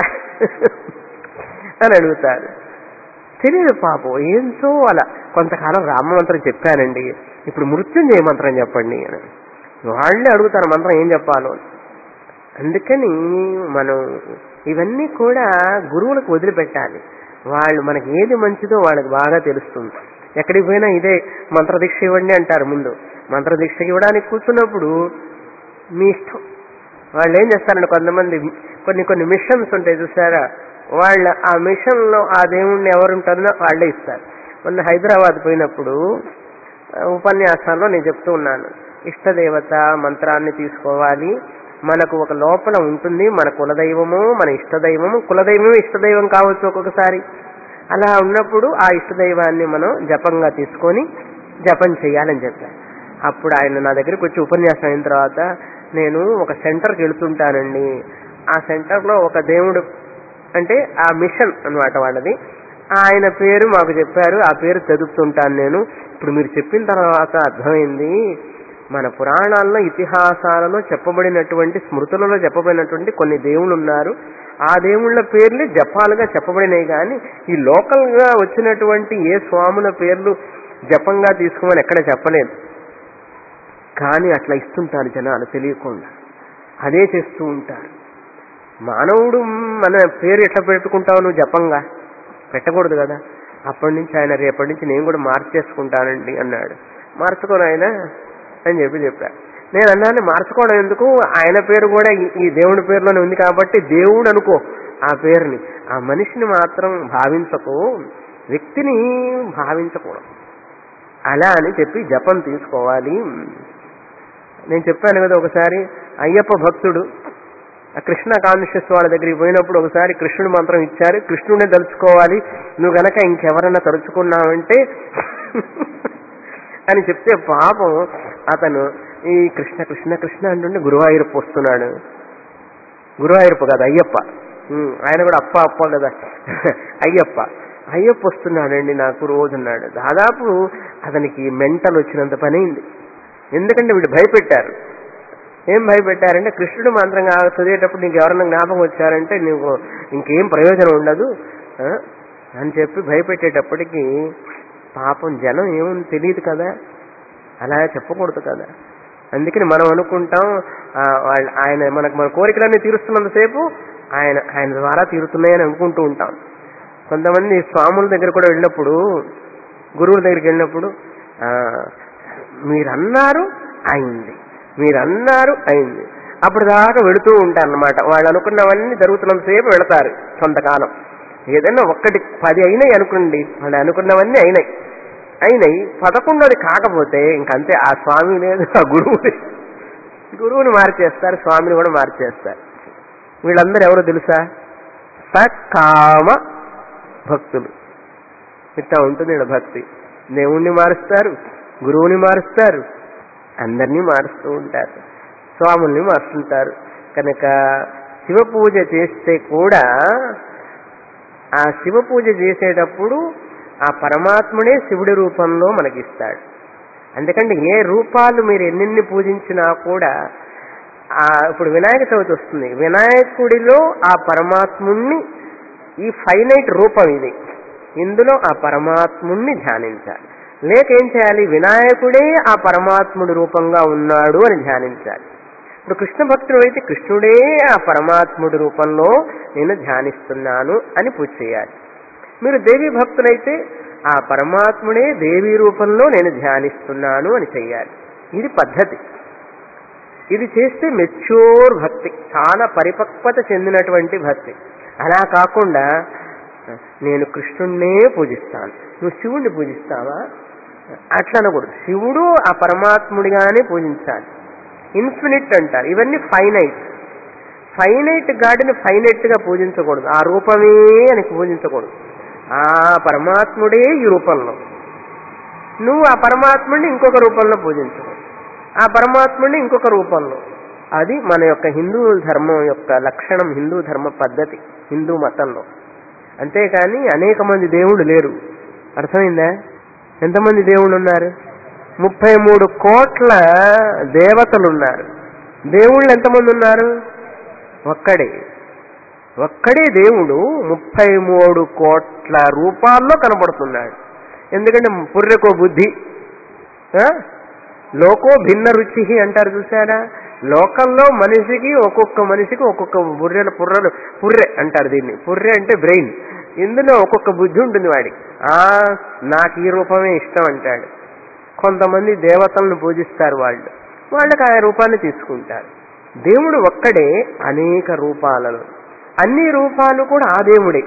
అని అడుగుతారు తెలియదు పాపం ఏంటో అలా కొంతకాలం రామ మంత్రం చెప్పానండి ఇప్పుడు మృత్యుంజయ మంత్రం చెప్పండి అని వాళ్ళే అడుగుతారు మంత్రం ఏం చెప్పాలో అందుకని మనం ఇవన్నీ కూడా గురువులకు వదిలిపెట్టాలి వాళ్ళు మనకి ఏది మంచిదో వాళ్ళకి బాగా తెలుస్తుంది ఎక్కడికి పోయినా ఇదే మంత్రదీక్ష ఇవ్వండి అంటారు ముందు మంత్రదీక్షకి ఇవ్వడానికి కూర్చున్నప్పుడు మీ ఇష్టం వాళ్ళు ఏం చేస్తారంటే కొంతమంది కొన్ని కొన్ని మిషన్స్ ఉంటాయి చూసారా వాళ్ళ ఆ మిషన్ లో ఆ దేవుణ్ణి ఎవరుంటారో వాళ్ళే ఇస్తారు మొన్న హైదరాబాద్ పోయినప్పుడు ఉపన్యాసాల్లో నేను చెప్తూ ఉన్నాను ఇష్టదేవత మంత్రాన్ని తీసుకోవాలి మనకు ఒక లోపల ఉంటుంది మన కులదైవము మన ఇష్టదైవము కులదైవము ఇష్టదైవం కావచ్చు ఒక్కొక్కసారి అలా ఉన్నప్పుడు ఆ ఇష్టదైవాన్ని మనం జపంగా తీసుకొని జపం చేయాలని చెప్పారు అప్పుడు ఆయన నా దగ్గరికి వచ్చి ఉపన్యాసం అయిన తర్వాత నేను ఒక సెంటర్కి వెళుతుంటానండి ఆ సెంటర్లో ఒక దేవుడు అంటే ఆ మిషన్ అన్నమాట వాళ్ళది ఆయన పేరు మాకు చెప్పారు ఆ పేరు చదువుతుంటాను నేను ఇప్పుడు మీరు చెప్పిన తర్వాత అర్థమైంది మన పురాణాల్లో ఇతిహాసాలలో చెప్పబడినటువంటి స్మృతులలో చెప్పబడినటువంటి కొన్ని దేవుళ్ళు ఉన్నారు ఆ దేవుళ్ళ పేర్లు జపాలుగా చెప్పబడినాయి కానీ ఈ లోకల్ గా వచ్చినటువంటి ఏ స్వాముల పేర్లు జపంగా తీసుకోమని ఎక్కడ చెప్పలేదు కానీ అట్లా ఇస్తుంటారు జనాలు తెలియకుండా అదే చేస్తూ ఉంటారు మానవుడు మన పేరు ఎట్లా పెట్టుకుంటావు నువ్వు జపంగా పెట్టకూడదు కదా అప్పటి నుంచి ఆయన రేపటి నుంచి నేను కూడా మార్చేసుకుంటానండి అన్నాడు మార్చుకోను ఆయన అని చెప్పి చెప్పా నేను అన్నాను మార్చుకోవడం ఎందుకు ఆయన పేరు కూడా ఈ- ఈ దేవుడి పేరులోనే ఉంది కాబట్టి దేవుడు అనుకో ఆ పేరుని ఆ మనిషిని మాత్రం భావించకు వ్యక్తిని భావించకూడదు అలా అని చెప్పి జపం తీసుకోవాలి నేను చెప్పాను కదా ఒకసారి అయ్యప్ప భక్తుడు ఆ కృష్ణ కాన్షియస్ వాళ్ళ దగ్గరికి పోయినప్పుడు ఒకసారి కృష్ణుడు మంత్రం ఇచ్చారు కృష్ణుడిని తలుచుకోవాలి నువ్వు గనక ఇంకెవరన్నా తలుచుకున్నావంటే అని చెప్తే పాపం అతను ఈ కృష్ణ కృష్ణ కృష్ణ అంటుంటే గురువాయూరప్ప వస్తున్నాడు గురువాయూరప్ప కాదు అయ్యప్ప ఉమ్, ఆయన కూడా అప్ప అప్ప కదా అయ్యప్ప అయ్యప్ప వస్తున్నాడండి నాకు రోజున్నాడు దాదాపు అతనికి మెంటల్ వచ్చినంత పని అయింది ఎందుకంటే వీడు భయపెట్టారు ఏం భయపెట్టారంటే కృష్ణుడు మంత్రంగా చదివేటప్పుడు నీకు ఎవరన్నా జ్ఞాపకం వచ్చారంటే నీకు ఇంకేం ప్రయోజనం ఉండదు ఆ? అని చెప్పి భయపెట్టేటప్పటికి పాపం జనం ఏముంది తెలియదు కదా అలా చెప్పకూడదు కదా అందుకని మనం అనుకుంటాం ఆ, వాళ్ళ- ఆయన మనకు మన కోరికలన్నీ తీరుస్తున్నంతసేపు ఆయన ఆయన ద్వారా తీరుతున్నాయని అనుకుంటూ ఉంటాం కొంతమంది స్వాముల దగ్గర కూడా వెళ్ళినప్పుడు గురువుల దగ్గరికి వెళ్ళినప్పుడు ఆ, మీరన్నారు అయింది మీరన్నారు అయింది అప్పుడు దాకా వెళుతూ ఉంటారు అనమాట వాళ్ళు అనుకున్నవన్నీ జరుగుతున్నంతసేపు వెళతారు కొంతకాలం ఏదైనా ఒక్కటి పది అయినాయి అనుకోండి వాళ్ళు అనుకున్నవన్నీ అయినాయి అయినాయి పదకొండోది కాకపోతే ఇంకంతే ఆ స్వామి లేదు ఆ గురువు లేదు. గురువుని మార్చేస్తారు స్వామిని కూడా మార్చేస్తారు వీళ్ళందరూ ఎవరో తెలుసా సకామ భక్తులు ఇట్లా ఉంటుంది ఈడ భక్తి దేవుణ్ణి మారుస్తారు గురువుని మారుస్తారు అందరినీ మారుస్తూ ఉంటారు స్వాముల్ని మారుస్తుంటారు కనుక శివ పూజ చేస్తే కూడా ఆ శివ పూజ చేసేటప్పుడు ఆ పరమాత్ముడే శివుడి రూపంలో మనకిస్తాడు అందుకంటే ఏ రూపాలు మీరు ఎన్నెన్ని పూజించినా కూడా ఆ ఇప్పుడు వినాయక చవితి వస్తుంది వినాయకుడిలో ఆ పరమాత్ముణ్ణి ఈ ఫైనైట్ రూపం ఇది ఇందులో ఆ పరమాత్ముణ్ణి ధ్యానించాలి లేక ఏం చేయాలి వినాయకుడే ఆ పరమాత్ముడి రూపంగా ఉన్నాడు అని ధ్యానించాలి ఇప్పుడు కృష్ణ భక్తుడు అయితే కృష్ణుడే ఆ పరమాత్ముడి రూపంలో నేను ధ్యానిస్తున్నాను అని పూజ చేయాలి మీరు దేవి భక్తులైతే ఆ పరమాత్ముడే దేవి రూపంలో నేను ధ్యానిస్తున్నాను అని చెయ్యాలి ఇది పద్ధతి ఇది చేస్తే మెచ్యూర్ భక్తి చాలా పరిపక్వత చెందినటువంటి భక్తి అలా కాకుండా నేను కృష్ణుణ్ణే పూజిస్తాను నువ్వు శివుణ్ణి పూజిస్తావా అట్లా అనకూడదు శివుడు ఆ పరమాత్ముడిగానే పూజించాలి ఇన్ఫినిట్ అంటారు ఇవన్నీ ఫైనైట్ ఫైనైట్ గాడిని ఫైనైట్ గా పూజించకూడదు ఆ రూపమే అని పూజించకూడదు ఆ పరమాత్ముడే ఈ రూపంలో నువ్వు ఆ పరమాత్ముడిని ఇంకొక రూపంలో పూజించకూడదు ఆ పరమాత్ముడిని ఇంకొక రూపంలో అది మన యొక్క హిందూ ధర్మం యొక్క లక్షణం హిందూ ధర్మ పద్ధతి హిందూ మతంలో అంతేకాని అనేక మంది దేవుళ్ళు లేరు అర్థమైందా ఎంతమంది దేవుళ్ళు ఉన్నారు ముప్పై మూడు కోట్ల దేవతలు ఉన్నారు దేవుళ్ళు ఎంతమంది ఉన్నారు ఒక్కడే ఒక్కడే దేవుడు ముప్పై మూడు కోట్ల రూపాల్లో కనబడుతున్నాడు ఎందుకంటే పుర్రెకో బుద్ధి ఆ? లోకో భిన్న రుచి అంటారు చూసారా లోకంలో మనిషికి ఒక్కొక్క మనిషికి ఒక్కొక్క బుర్రెల పుర్రెలు పుర్రె అంటారు దీన్ని పుర్రె అంటే బ్రెయిన్ ఇందులో ఒక్కొక్క బుద్ధి ఉంటుంది వాడికి ఆ నాకు ఈ రూపమే ఇష్టం అంటాడు కొంతమంది దేవతలను పూజిస్తారు వాళ్ళు వాళ్ళకి ఆ రూపాన్ని తీసుకుంటారు దేవుడు ఒక్కడే అనేక రూపాలలో అన్ని రూపాలు కూడా ఆ దేవుడే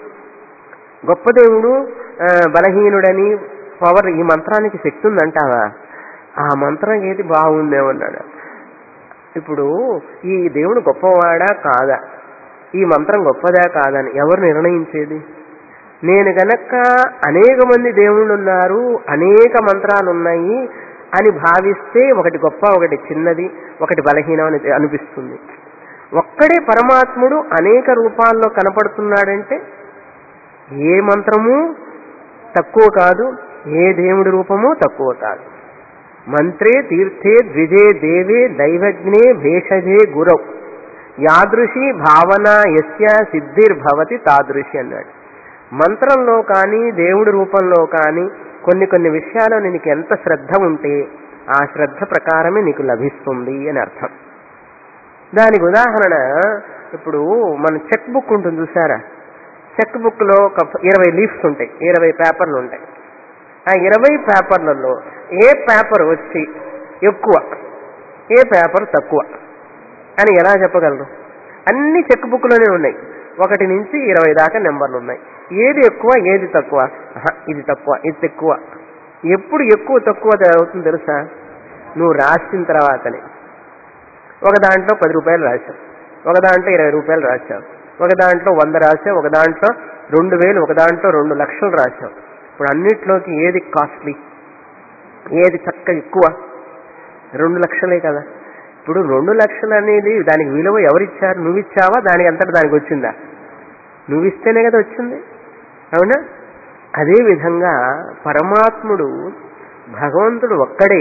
గొప్ప దేవుడు ఆ, బలహీనుడని పవర్ ఈ మంత్రానికి శక్తి ఉందంటావా ఆ మంత్రం ఏది బాగుందేమన్నాడు ఇప్పుడు ఈ దేవుడు గొప్పవాడా కాదా ఈ మంత్రం గొప్పదా కాదని ఎవరు నిర్ణయించేది నేను గనక అనేక మంది దేవుళ్ళు ఉన్నారు అనేక మంత్రాలు ఉన్నాయి అని భావిస్తే ఒకటి గొప్ప ఒకటి చిన్నది ఒకటి బలహీనం అని అనిపిస్తుంది ఒక్కడే పరమాత్ముడు అనేక రూపాల్లో కనపడుతున్నాడంటే ఏ మంత్రము తక్కువ కాదు ఏ దేవుడి రూపము తక్కువ కాదు మంత్రే తీర్థే ద్విజే దేవే దైవజ్ఞే భేషజే గురౌ యాదృశి భావన యస్య సిద్ధిర్భవతి తాదృశి అన్నాడు మంత్రంలో కానీ దేవుడి రూపంలో కానీ కొన్ని కొన్ని విషయాల్లో నీకు ఎంత శ్రద్ధ ఉంటే ఆ శ్రద్ధ ప్రకారమే నీకు లభిస్తుంది అని అర్థం దానికి ఉదాహరణ ఇప్పుడు మన చెక్ బుక్ ఉంటుంది చూసారా చెక్ బుక్ లో ఒక ఇరవై లీఫ్స్ ఉంటాయి ఇరవై పేపర్లు ఉంటాయి ఆ ఇరవై పేపర్లలో ఏ పేపర్ వచ్చి ఎక్కువ ఏ పేపర్ తక్కువ అని ఎలా చెప్పగలరు అన్ని చెక్ బుక్లోనే ఉన్నాయి ఒకటి నుంచి ఇరవై దాకా నెంబర్లు ఉన్నాయి ఏది ఎక్కువ ఏది తక్కువ ఆహా, ఇది తక్కువ ఇది తక్కువ ఎప్పుడు ఎక్కువ తక్కువ అవుతుంది తెలుసా నువ్వు రాసిన తర్వాతనే ఒక దాంట్లో పది రూపాయలు రాశావు ఒక దాంట్లో ఇరవై రూపాయలు రాశావు ఒక దాంట్లో వంద రాశావు ఒక దాంట్లో రెండు వేలు ఒక దాంట్లో రెండు లక్షలు రాశావు ఇప్పుడు అన్నిట్లోకి ఏది కాస్ట్లీ ఏది చక్క ఎక్కువ రెండు లక్షలే కదా ఇప్పుడు రెండు లక్షలు అనేది దానికి విలువ ఎవరిచ్చారు నువ్వు ఇచ్చావా దానికి అంతటి దానికి వచ్చిందా నువ్వు ఇస్తేనే కదా వచ్చింది అవునా అదే విధంగా పరమాత్ముడు భగవంతుడు ఒక్కడే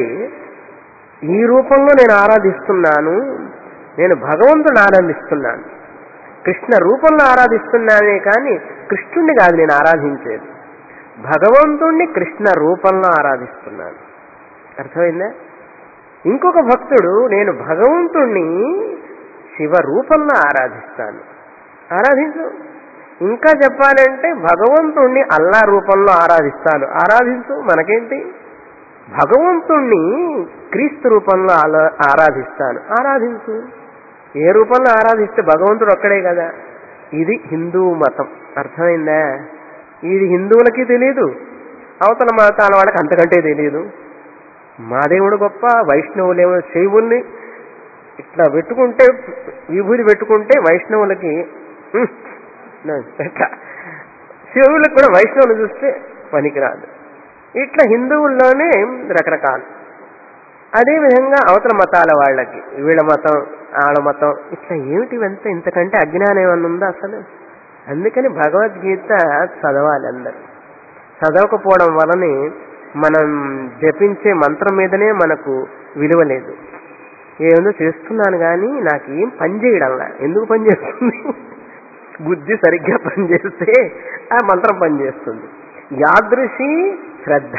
ఈ రూపంలో నేను ఆరాధిస్తున్నాను నేను భగవంతుని ఆరాధిస్తున్నాను కృష్ణ రూపంలో ఆరాధిస్తున్నానే కానీ కృష్ణుణ్ణి కాదు నేను ఆరాధించేది భగవంతుణ్ణి కృష్ణ రూపంలో ఆరాధిస్తున్నాను అర్థమైందా ఇంకొక భక్తుడు నేను భగవంతుణ్ణి శివ రూపంలో ఆరాధిస్తాను ఆరాధించు ఇంకా చెప్పాలంటే భగవంతుణ్ణి అల్లా రూపంలో ఆరాధిస్తాను ఆరాధించు మనకేంటి భగవంతుణ్ణి క్రీస్తు రూపంలో ఆలా- ఆరాధిస్తాను ఆరాధించు ఏ రూపంలో ఆరాధిస్తే భగవంతుడు ఒక్కడే కదా ఇది హిందూ మతం అర్థమైందా ఇది హిందువులకి తెలియదు అవతల మతాల వాళ్ళకి అంతకంటే తెలియదు మా దేవుడు గొప్ప వైష్ణవులేమో శైవుల్ని ఇట్లా పెట్టుకుంటే విభూతి పెట్టుకుంటే వైష్ణవులకి "ఉహ్, నా పెట్ట." శివులకు కూడా వైష్ణవులు చూస్తే పనికిరాదు ఇట్లా హిందువుల్లోనే రకరకాలు అదేవిధంగా అవతల మతాల వాళ్ళకి వీళ్ళ మతం ఆళ్ళ మతం ఇట్లా ఏమిటి ఇవంతా ఇంతకంటే అజ్ఞానం ఏమన్నా ఉందా అసలు అందుకని భగవద్గీత చదవాలి అందరు చదవకపోవడం వలనే మనం జపించే మంత్రం మీదనే మనకు విలువ లేదు ఏముందో చేస్తున్నాను కానీ నాకు ఏం పని చేయడంలా ఎందుకు పని చేస్తుంది బుద్ధి సరిగ్గా పనిచేస్తే ఆ మంత్రం పనిచేస్తుంది యాదృశి శ్రద్ధ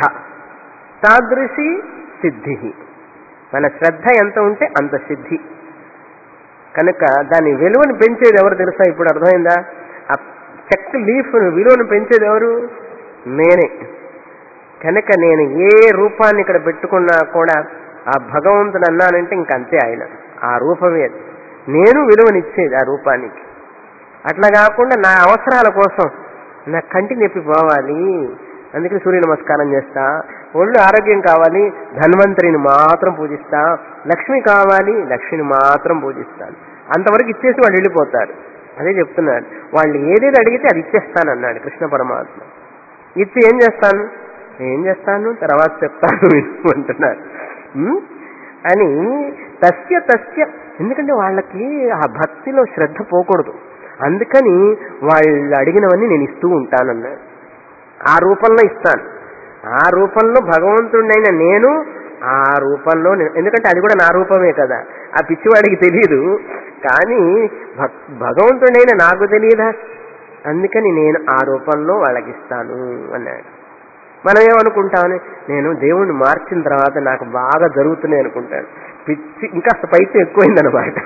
తాదృశి సిద్ధి మన శ్రద్ధ ఎంత ఉంటే అంత సిద్ధి కనుక దాని విలువను పెంచేది ఎవరు తెలుసా ఇప్పుడు అర్థమైందా ఆ చెక్ లీఫ్ విలువను పెంచేది ఎవరు నేనే కనుక నేను ఏ రూపాన్ని ఇక్కడ పెట్టుకున్నా కూడా ఆ భగవంతుడు అన్నానంటే ఇంకంతే ఆయన ఆ రూపమే అది. నేను విలువనిచ్చేది ఆ రూపానికి అట్లా కాకుండా నా అవసరాల కోసం నా కంటి నొప్పి పోవాలి అందుకే సూర్య నమస్కారం చేస్తా ఒళ్ళు ఆరోగ్యం కావాలి ధన్వంతరిని మాత్రం పూజిస్తా లక్ష్మి కావాలి లక్ష్మిని మాత్రం పూజిస్తాను అంతవరకు ఇచ్చేసి వాళ్ళు వెళ్ళిపోతారు అదే చెప్తున్నాడు వాళ్ళు ఏదేది అడిగితే అది ఇచ్చేస్తానన్నాడు కృష్ణ పరమాత్మ ఇచ్చి ఏం చేస్తాను ఏం చేస్తాను తర్వాత చెప్తాను విను అంటున్నారు ఉం? అని తస్య తస్య ఎందుకంటే వాళ్ళకి ఆ భక్తిలో శ్రద్ధ పోకూడదు అందుకని వాళ్ళు అడిగినవన్నీ నేను ఇస్తూ ఉంటానన్నాడు ఆ రూపంలో ఇస్తాను ఆ రూపంలో భగవంతుడినైన నేను ఆ రూపంలో నేను- ఎందుకంటే అది కూడా నా రూపమే కదా ఆ పిచ్చివాడికి తెలియదు కానీ భక్- భగవంతుడైన నాకు తెలియదా అందుకని నేను ఆ రూపంలో వాళ్ళకి ఇస్తాను అన్నాడు మనం ఏమనుకుంటామని నేను దేవుణ్ణి మార్చిన తర్వాత నాకు బాగా జరుగుతున్నాయి అనుకుంటాను పిచ్చి ఇంకా పైసలు ఎక్కువైందనమాట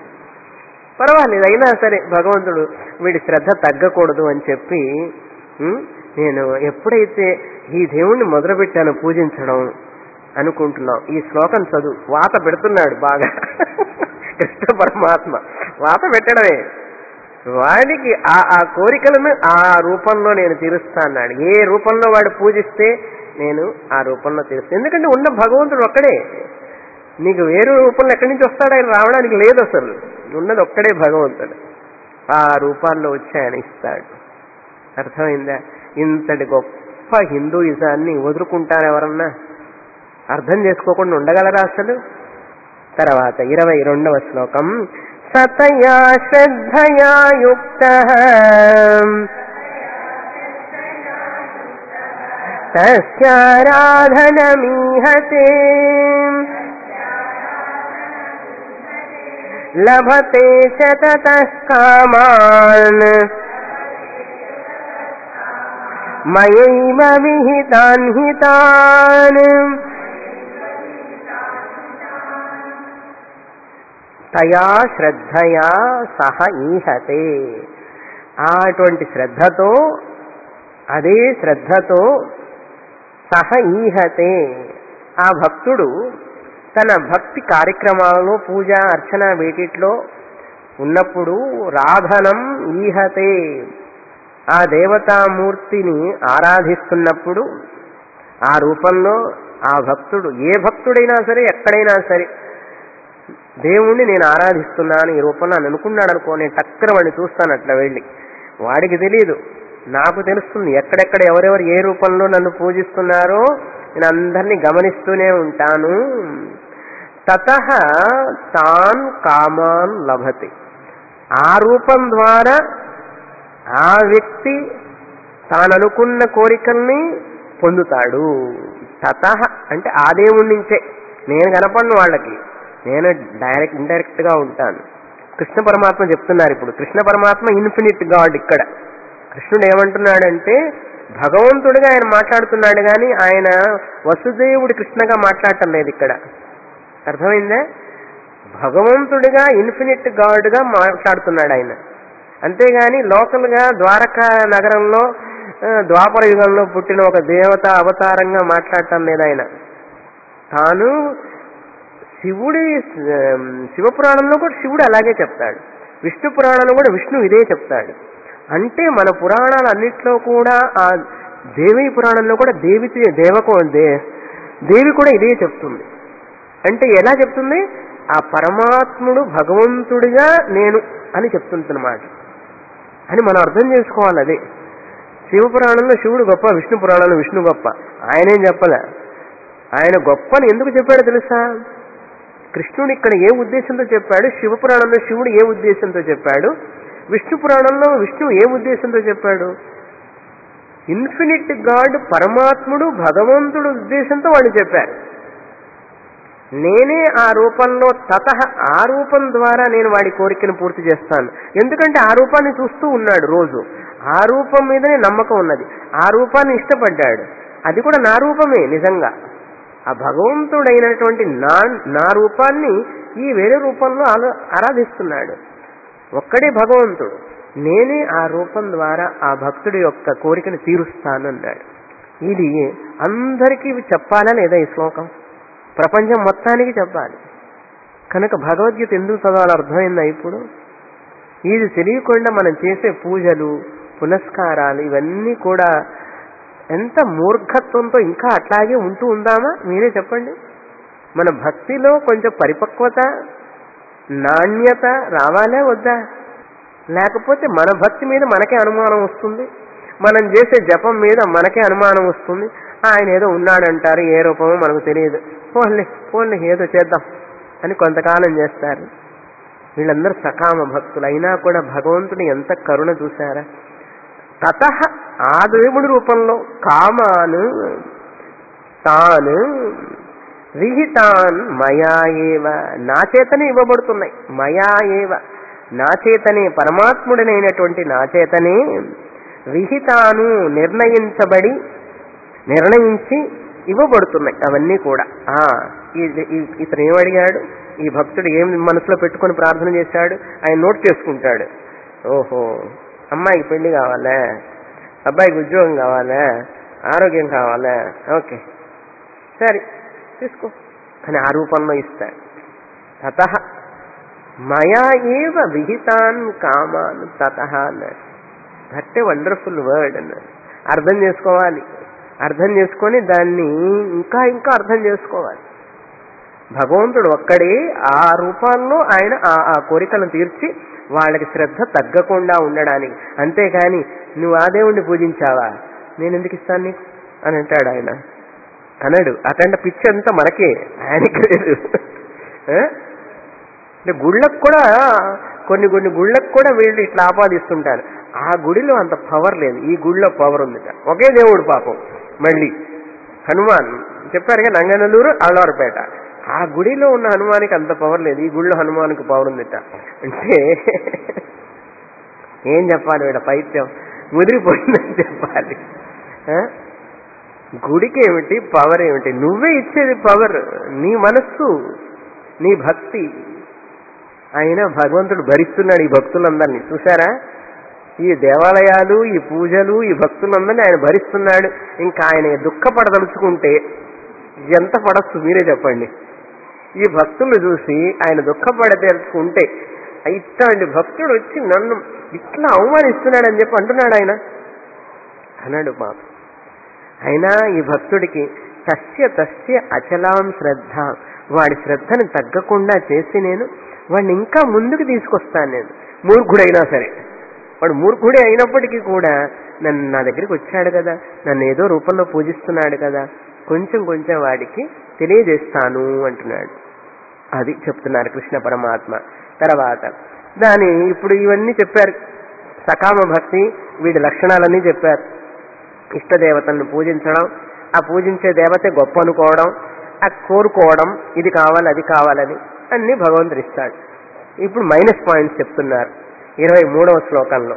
పర్వాలేదు అయినా సరే భగవంతుడు వీడి శ్రద్ధ తగ్గకూడదు అని చెప్పి ఉం, నేను ఎప్పుడైతే ఈ దేవుణ్ణి మొదలుపెట్టాను పూజించడం అనుకుంటున్నాం ఈ శ్లోకం చదువు వాత పెడుతున్నాడు బాగా కృష్ణ పరమాత్మ వాత పెట్టడమే వాడికి ఆ ఆ కోరికలను ఆ రూపంలో నేను తీరుస్తా అన్నాడు ఏ రూపంలో వాడు పూజిస్తే నేను ఆ రూపంలో తీరుస్తాను ఎందుకంటే ఉన్న భగవంతుడు ఒక్కడే నీకు వేరే రూపంలో ఎక్కడి నుంచి వస్తాడు ఆయన రావడానికి లేదు అసలు ఉన్నది ఒక్కడే భగవంతుడు ఆ రూపాల్లో వచ్చి ఆయన ఇస్తాడు అర్థమైందా ఇంతటి గొప్ప హిందూయిజాన్ని వదులుకుంటారు ఎవరన్నా అర్థం చేసుకోకుండా ఉండగలరా అసలు తర్వాత ఇరవై రెండవ శ్లోకం సతయా శ్రద్ధయా యుక్త తస్యారాధనమీహతే లభతే చ తతః కామాన్ మయైవ విహితాన్ హితాన్ తయా శ్రద్ధయా సహ ఈహతే ఆ అటువంటి శ్రద్ధతో అదే శ్రద్ధతో సహ ఈహతే ఆ భక్తుడు తన భక్తి కార్యక్రమాలలో పూజ అర్చన వీటిట్లో ఉన్నప్పుడు రాధనం ఈహతే ఆ దేవతామూర్తిని ఆరాధిస్తున్నప్పుడు ఆ రూపంలో ఆ భక్తుడు ఏ భక్తుడైనా సరే ఎక్కడైనా సరే దేవుణ్ణి నేను ఆరాధిస్తున్నాను ఈ రూపంలో అని అనుకున్నాడు అనుకో నేను టక్కన వాడిని చూస్తాను అట్లా వెళ్ళి వాడికి తెలియదు నాకు తెలుస్తుంది ఎక్కడెక్కడ ఎవరెవరు ఏ రూపంలో నన్ను పూజిస్తున్నారో నేను అందరినీ గమనిస్తూనే ఉంటాను తత తాన్ కామాన్ లభతి ఆ రూపం ద్వారా ఆ వ్యక్తి తాను అనుకున్న కోరికల్ని పొందుతాడు తత అంటే ఆ దేవుడి నుంచే నేను కనపడను వాళ్ళకి నేను డైరెక్ట్ ఇండైరెక్ట్ గా ఉంటాను కృష్ణ పరమాత్మ చెప్తున్నారు ఇప్పుడు కృష్ణ పరమాత్మ ఇన్ఫినిట్ గాడ్ ఇక్కడ కృష్ణుడు ఏమంటున్నాడంటే భగవంతుడిగా ఆయన మాట్లాడుతున్నాడు కానీ ఆయన వసుదేవుడి కృష్ణగా మాట్లాడటం లేదు ఇక్కడ అర్థమైందా భగవంతుడిగా ఇన్ఫినిట్ గాడ్గా మాట్లాడుతున్నాడు ఆయన అంతేగాని లోకల్ గా ద్వారకా నగరంలో ఆ, ద్వాపర యుగంలో పుట్టిన ఒక దేవత అవతారంగా మాట్లాడటం లేదు ఆయన తాను శివుడి ఆ, శివపురాణంలో కూడా శివుడు అలాగే చెప్తాడు విష్ణు పురాణంలో కూడా విష్ణు ఇదే చెప్తాడు అంటే మన పురాణాలు అన్నిట్లో కూడా ఆ దేవి పురాణంలో కూడా దేవి దేవకు దే- దేవి కూడా ఇదే చెప్తుంది అంటే ఎలా చెప్తుంది ఆ పరమాత్ముడు భగవంతుడిగా నేను అని చెప్తుందన్నమాట అని మనం అర్థం చేసుకోవాలి అదే శివపురాణంలో శివుడు గొప్ప విష్ణు పురాణంలో విష్ణు గొప్ప ఆయనేం చెప్పలే ఆయన గొప్పని ఎందుకు చెప్పాడో తెలుసా కృష్ణుడు ఇక్కడ ఏ ఉద్దేశంతో చెప్పాడు శివపురాణంలో శివుడు ఏ ఉద్దేశంతో చెప్పాడు విష్ణు పురాణంలో విష్ణువు ఏ ఉద్దేశంతో చెప్పాడు ఇన్ఫినిట్ గాడ్ పరమాత్ముడు భగవంతుడు ఉద్దేశంతో వాడిని చెప్పారు నేనే ఆ రూపంలో తత ఆ రూపం ద్వారా నేను వాడి కోరికను పూర్తి చేస్తాను ఎందుకంటే ఆ రూపాన్ని చూస్తూ ఉన్నాడు రోజు ఆ రూపం మీదనే నమ్మకం ఉన్నది ఆ రూపాన్ని ఇష్టపడ్డాడు అది కూడా నా రూపమే నిజంగా ఆ భగవంతుడైనటువంటి నా నా రూపాన్ని ఈ వేరే రూపంలో ఆలో- ఆరాధిస్తున్నాడు ఒక్కడే భగవంతుడు నేనే ఆ రూపం ద్వారా ఆ భక్తుడి యొక్క కోరికను తీరుస్తానన్నాడు ఇది అందరికీ చెప్పాలా లేదా ఈ శ్లోకం ప్రపంచం మొత్తానికి చెప్పాలి కనుక భగవద్గీత ఎందుకు చదవాలో అర్థమైందా ఇప్పుడు ఇది తెలియకుండా మనం చేసే పూజలు పునస్కారాలు ఇవన్నీ కూడా ఎంత మూర్ఖత్వంతో ఇంకా అట్లాగే ఉంటూ ఉందామా మీరే చెప్పండి మన భక్తిలో కొంచెం పరిపక్వత నాణ్యత రావాలే వద్దా లేకపోతే మన భక్తి మీద మనకే అనుమానం వస్తుంది మనం చేసే జపం మీద మనకే అనుమానం వస్తుంది ఆయన ఏదో ఉన్నాడంటారు ఏ రూపమో మనకు తెలియదు పోన్లే పోన్లే ఏదో చేద్దాం అని కొంతకాలం చేస్తారు వీళ్ళందరూ సకామ భక్తులు అయినా కూడా భగవంతుని ఎంత కరుణ చూశారా తత ఆ దేవుడి రూపంలో కామాను తాను విహితాన్ మయా ఏవ నా చేతనే ఇవ్వబడుతున్నాయి మయా ఏవ నా చేతనే పరమాత్ముడనైనటువంటి నా చేతనే విహితాను నిర్ణయించబడి నిర్ణయించి ఇవ్వబడుతున్నాయి అవన్నీ కూడా ఆ ఈ- ఈ- ఇతను ఏమడిగాడు ఈ భక్తుడు ఏం మనసులో పెట్టుకొని ప్రార్థన చేశాడు ఆయన నోట్ చేసుకుంటాడు ఓహో అమ్మాయికి పెళ్లి కావాలా అబ్బాయికి ఉద్యోగం కావాలా ఆరోగ్యం కావాలా ఓకే సరే తీసుకో అని ఆ రూపంలో ఇస్తాడు తత మయా ఏవ విహితాన్ కామాన్ తత అన్నాడు దట్ ఏ వండర్ఫుల్ వర్డ్ అన్నాడు అర్థం చేసుకోవాలి అర్థం చేసుకొని దాన్ని ఇంకా ఇంకా అర్థం చేసుకోవాలి భగవంతుడు ఒక్కడే ఆ రూపాల్లో ఆయన ఆ ఆ కోరికలను తీర్చి వాళ్ళకి శ్రద్ధ తగ్గకుండా ఉండడానికి అంతేకాని నువ్వు ఆ దేవుణ్ణి పూజించావా నేను ఎందుకు ఇస్తాను నీకు అని అంటాడు ఆయన అన్నాడు అటంట పిచ్చి అంతా మనకే ఆయనకి లేదు ఆ? అంటే గుళ్ళకు కూడా కొన్ని కొన్ని గుళ్ళకు కూడా వీళ్ళు ఇట్లా ఆపాదిస్తుంటారు ఆ గుడిలో అంత పవర్ లేదు ఈ గుడిలో పవర్ ఉంది ఒకే దేవుడు పాపం మళ్ళీ హనుమాన్ చెప్పారుగా నంగనల్లూరు అల్లవారిపేట ఆ గుడిలో ఉన్న హనుమానికి అంత పవర్ లేదు ఈ గుడిలో హనుమానికి పవర్ ఉందిట అంటే ఏం చెప్పాలి వీళ్ళ పైత్యం ముదిరిపోయిందని చెప్పాలి ఆ? గుడికి ఏమిటి పవర్ ఏమిటి నువ్వే ఇచ్చేది పవర్ నీ మనస్సు నీ భక్తి ఆయన భగవంతుడు భరిస్తున్నాడు ఈ భక్తులందరినీ చూసారా ఈ దేవాలయాలు ఈ పూజలు ఈ భక్తులందరినీ ఆయన భరిస్తున్నాడు ఇంకా ఆయన దుఃఖపడదలుచుకుంటే ఎంత పడచ్చు మీరే చెప్పండి ఈ భక్తులు చూసి ఆయన దుఃఖపడదలుచుకుంటే ఇట్లాంటి భక్తుడు వచ్చి నన్ను ఇట్లా అవమానిస్తున్నాడని చెప్పి అంటున్నాడు ఆయన అన్నాడు పాప అయినా ఈ భక్తుడికి తస్య తస్య అచలాం శ్రద్ధ వాడి శ్రద్ధను తగ్గకుండా చేసి నేను వాడిని ఇంకా ముందుకు తీసుకొస్తాను నేను మూర్ఖుడైనా సరే వాడు మూర్ఖుడే అయినప్పటికీ కూడా నన్ను నా దగ్గరికి వచ్చాడు కదా నన్ను ఏదో రూపంలో పూజిస్తున్నాడు కదా కొంచెం కొంచెం వాడికి తెలియజేస్తాను అంటున్నాడు అది చెప్తున్నారు కృష్ణ పరమాత్మ తర్వాత దాని ఇప్పుడు ఇవన్నీ చెప్పారు సకామ భక్తి వీడి లక్షణాలన్నీ చెప్పారు ఇష్టదేవతలను పూజించడం ఆ పూజించే దేవత గొప్ప అనుకోవడం ఆ కోరుకోవడం ఇది కావాలి అది కావాలని అన్ని భగవంతుడు ఇస్తాడు ఇప్పుడు మైనస్ పాయింట్స్ చెప్తున్నారు ఇరవై మూడవ శ్లోకంలో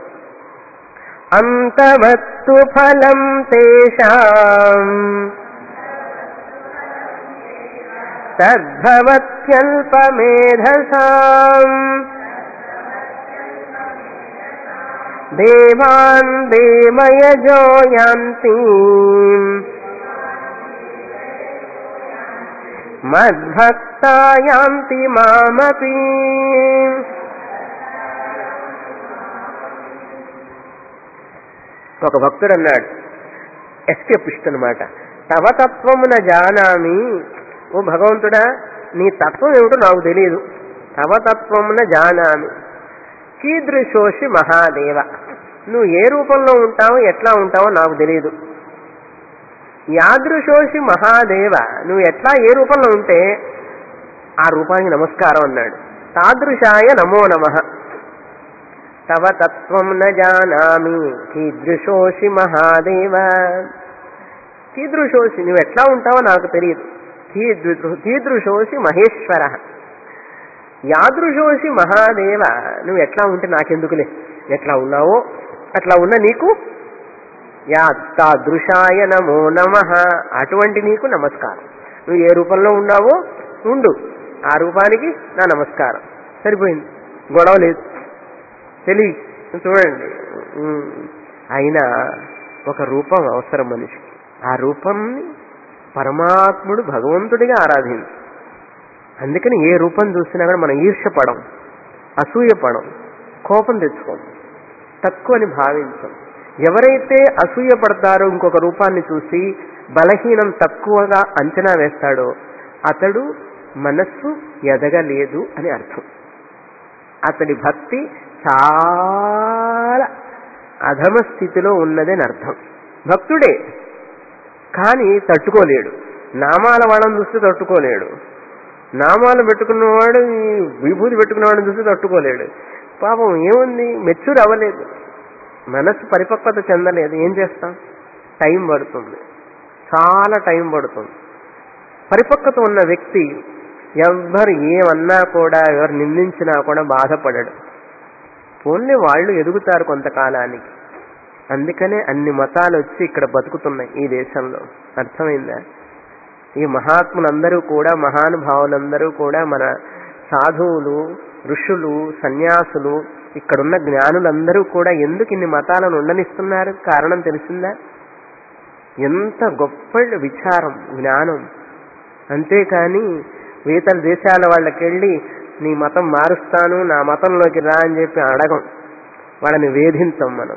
అంతవత్తు ఫలం తేషాం తద్భవత్యల్పమేధసాం దేవాన్ దేమయజో యాంతి మద్భక్తా యాంతి మామపి ఒక భక్తుడు అన్నాడు ఎస్కేపిస్ట్ అనమాట తవ తత్వమున జానామి ఓ భగవంతుడా నీ తత్వం ఏమిటో నాకు తెలియదు తవ తత్వమున జానామి కీదృశోషి మహాదేవ నువ్వు ఏ రూపంలో ఉంటావో ఎట్లా ఉంటావో నాకు తెలియదు యాదృశోషి మహాదేవ నువ్వు ఎట్లా ఏ రూపంలో ఉంటే ఆ రూపానికి నమస్కారం అన్నాడు తాదృశాయ నమో నమ తవ తత్వం న జానామి కీదృశోషి మహాదేవ కీదృశోషి నువ్వు ఎట్లా ఉంటావో నాకు తెలియదు కీదృ- కీదృశోషి మహేశ్వర యాదృశోషి మహాదేవ నువ్వు ఎట్లా ఉంటే నాకెందుకులే ఎట్లా ఉన్నావో అట్లా ఉన్న నీకు యా తాదృశాయ నమో నమ అటువంటి నీకు నమస్కారం నువ్వు ఏ రూపంలో ఉన్నావో ఉండు ఆ రూపానికి నా నమస్కారం సరిపోయింది గొడవ లేదు తెలివి చూడండి ఉమ్, అయినా ఒక రూపం అవసరం మనిషికి ఆ రూపంని పరమాత్ముడు భగవంతుడిగా ఆరాధించు అందుకని ఏ రూపం చూసినా కూడా మనం ఈర్ష్యపడం అసూయపడం కోపం తెచ్చుకోం తక్కువని భావించం ఎవరైతే అసూయ పడతారో ఇంకొక రూపాన్ని చూసి బలహీనం తక్కువగా అంచనా వేస్తాడో అతడు మనస్సు ఎదగలేదు అని అర్థం అతడి భక్తి చాలా అధమ స్థితిలో ఉన్నదని అర్థం భక్తుడే కానీ తట్టుకోలేడు నామాల వాళ్ళని చూస్తే తట్టుకోలేడు నామాలు పెట్టుకున్నవాడు ఈ విభూతి పెట్టుకున్నవాడిని చూస్తే తట్టుకోలేడు పాపం ఏముంది మెచ్యూర్ అవ్వలేదు మనస్సు పరిపక్వత చెందలేదు ఏం చేస్తాం టైం పడుతుంది చాలా టైం పడుతుంది పరిపక్వత ఉన్న వ్యక్తి ఎవరు ఏమన్నా కూడా ఎవరు నిందించినా కూడా బాధపడడు ఓన్లీ వాళ్ళు ఎదుగుతారు కొంతకాలానికి అందుకనే అన్ని మతాలు వచ్చి ఇక్కడ బతుకుతున్నాయి ఈ దేశంలో అర్థమైందా ఈ మహాత్ములందరూ కూడా మహానుభావులందరూ కూడా మన సాధువులు ఋషులు సన్యాసులు ఇక్కడున్న జ్ఞానులందరూ కూడా ఎందుకు ఇన్ని మతాలను ఉండనిస్తున్నారు కారణం తెలిసిందా ఎంత గొప్ప విచారం జ్ఞానం అంతేకాని వేతల దేశాల వాళ్ళకెళ్ళి నీ మతం మారుస్తాను నా మతంలోకి రా అని చెప్పి అడగం వాళ్ళని వేధించం మనం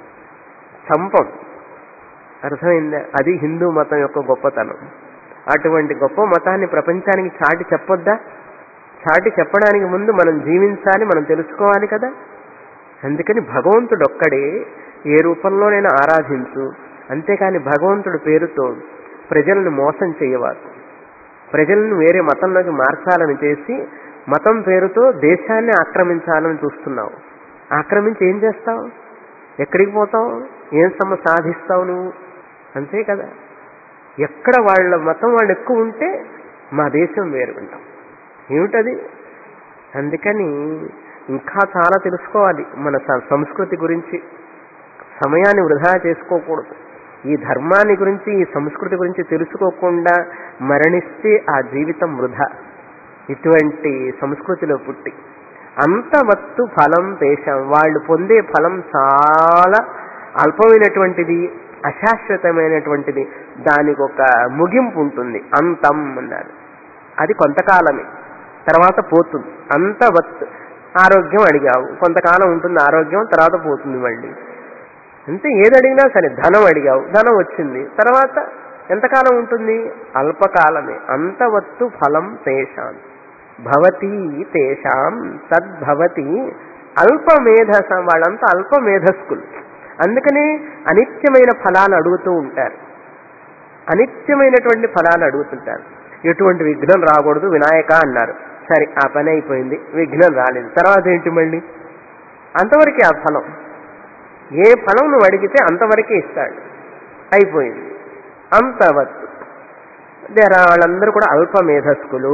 చంపం అర్థమైందా అది హిందూ మతం యొక్క గొప్పతనం అటువంటి గొప్ప మతాన్ని ప్రపంచానికి చాటి చెప్పొద్దా చాటి చెప్పడానికి ముందు మనం జీవించాలి మనం తెలుసుకోవాలి కదా అందుకని భగవంతుడు ఒక్కడే ఏ రూపంలోనైనా ఆరాధించు అంతేకాని భగవంతుడి పేరుతో ప్రజలను మోసం చేయవాకు ప్రజలను వేరే మతంలోకి మార్చాలని చేసి మతం పేరుతో దేశాన్ని ఆక్రమించాలని చూస్తున్నావు ఆక్రమించి ఏం చేస్తావు ఎక్కడికి పోతావు ఏం సమ సాధిస్తావు నువ్వు అంతే కదా ఎక్కడ వాళ్ళ మతం వాళ్ళు ఎక్కువ ఉంటే మా దేశం వేరు ఉంటాం ఏమిటది అందుకని ఇంకా చాలా తెలుసుకోవాలి మన స- సంస్కృతి గురించి సమయాన్ని వృధా చేసుకోకూడదు ఈ ధర్మాన్ని గురించి ఈ సంస్కృతి గురించి తెలుసుకోకుండా మరణిస్తే ఆ జీవితం వృధా ఇటువంటి సంస్కృతిలో పుట్టి అంతవత్తు ఫలం దేశం వాళ్ళు పొందే ఫలం చాలా అల్పమైనటువంటిది అశాశ్వతమైనటువంటిది దానికి ఒక ముగింపు ఉంటుంది అంతం అన్నారు అది కొంతకాలమే తర్వాత పోతుంది అంతవత్ ఆరోగ్యం అడిగావు కొంతకాలం ఉంటుంది ఆరోగ్యం తర్వాత పోతుంది మళ్ళీ అంతే ఏది అడిగినా సరే ధనం అడిగావు ధనం వచ్చింది తర్వాత ఎంతకాలం ఉంటుంది అల్పకాలమే అంతవత్తు ఫలం తేషాం భవతి తేషాం తద్భవతి అల్పమేధస వాళ్ళంతా అల్పమేధస్కులు అందుకని అనిత్యమైన ఫలాలు అడుగుతూ ఉంటారు అనిత్యమైనటువంటి ఫలాలు అడుగుతుంటారు ఎటువంటి విఘ్నం రాకూడదు వినాయక అన్నారు సరే ఆ పని అయిపోయింది విఘ్నం రాలేదు తర్వాత ఏంటి మళ్ళీ అంతవరకే ఆ ఫలం ఏ ఫలం నువ్వు అడిగితే అంతవరకే ఇస్తాడు అయిపోయింది అంతవత్తు దేరా వాళ్ళందరూ కూడా అల్ప మేధస్కులు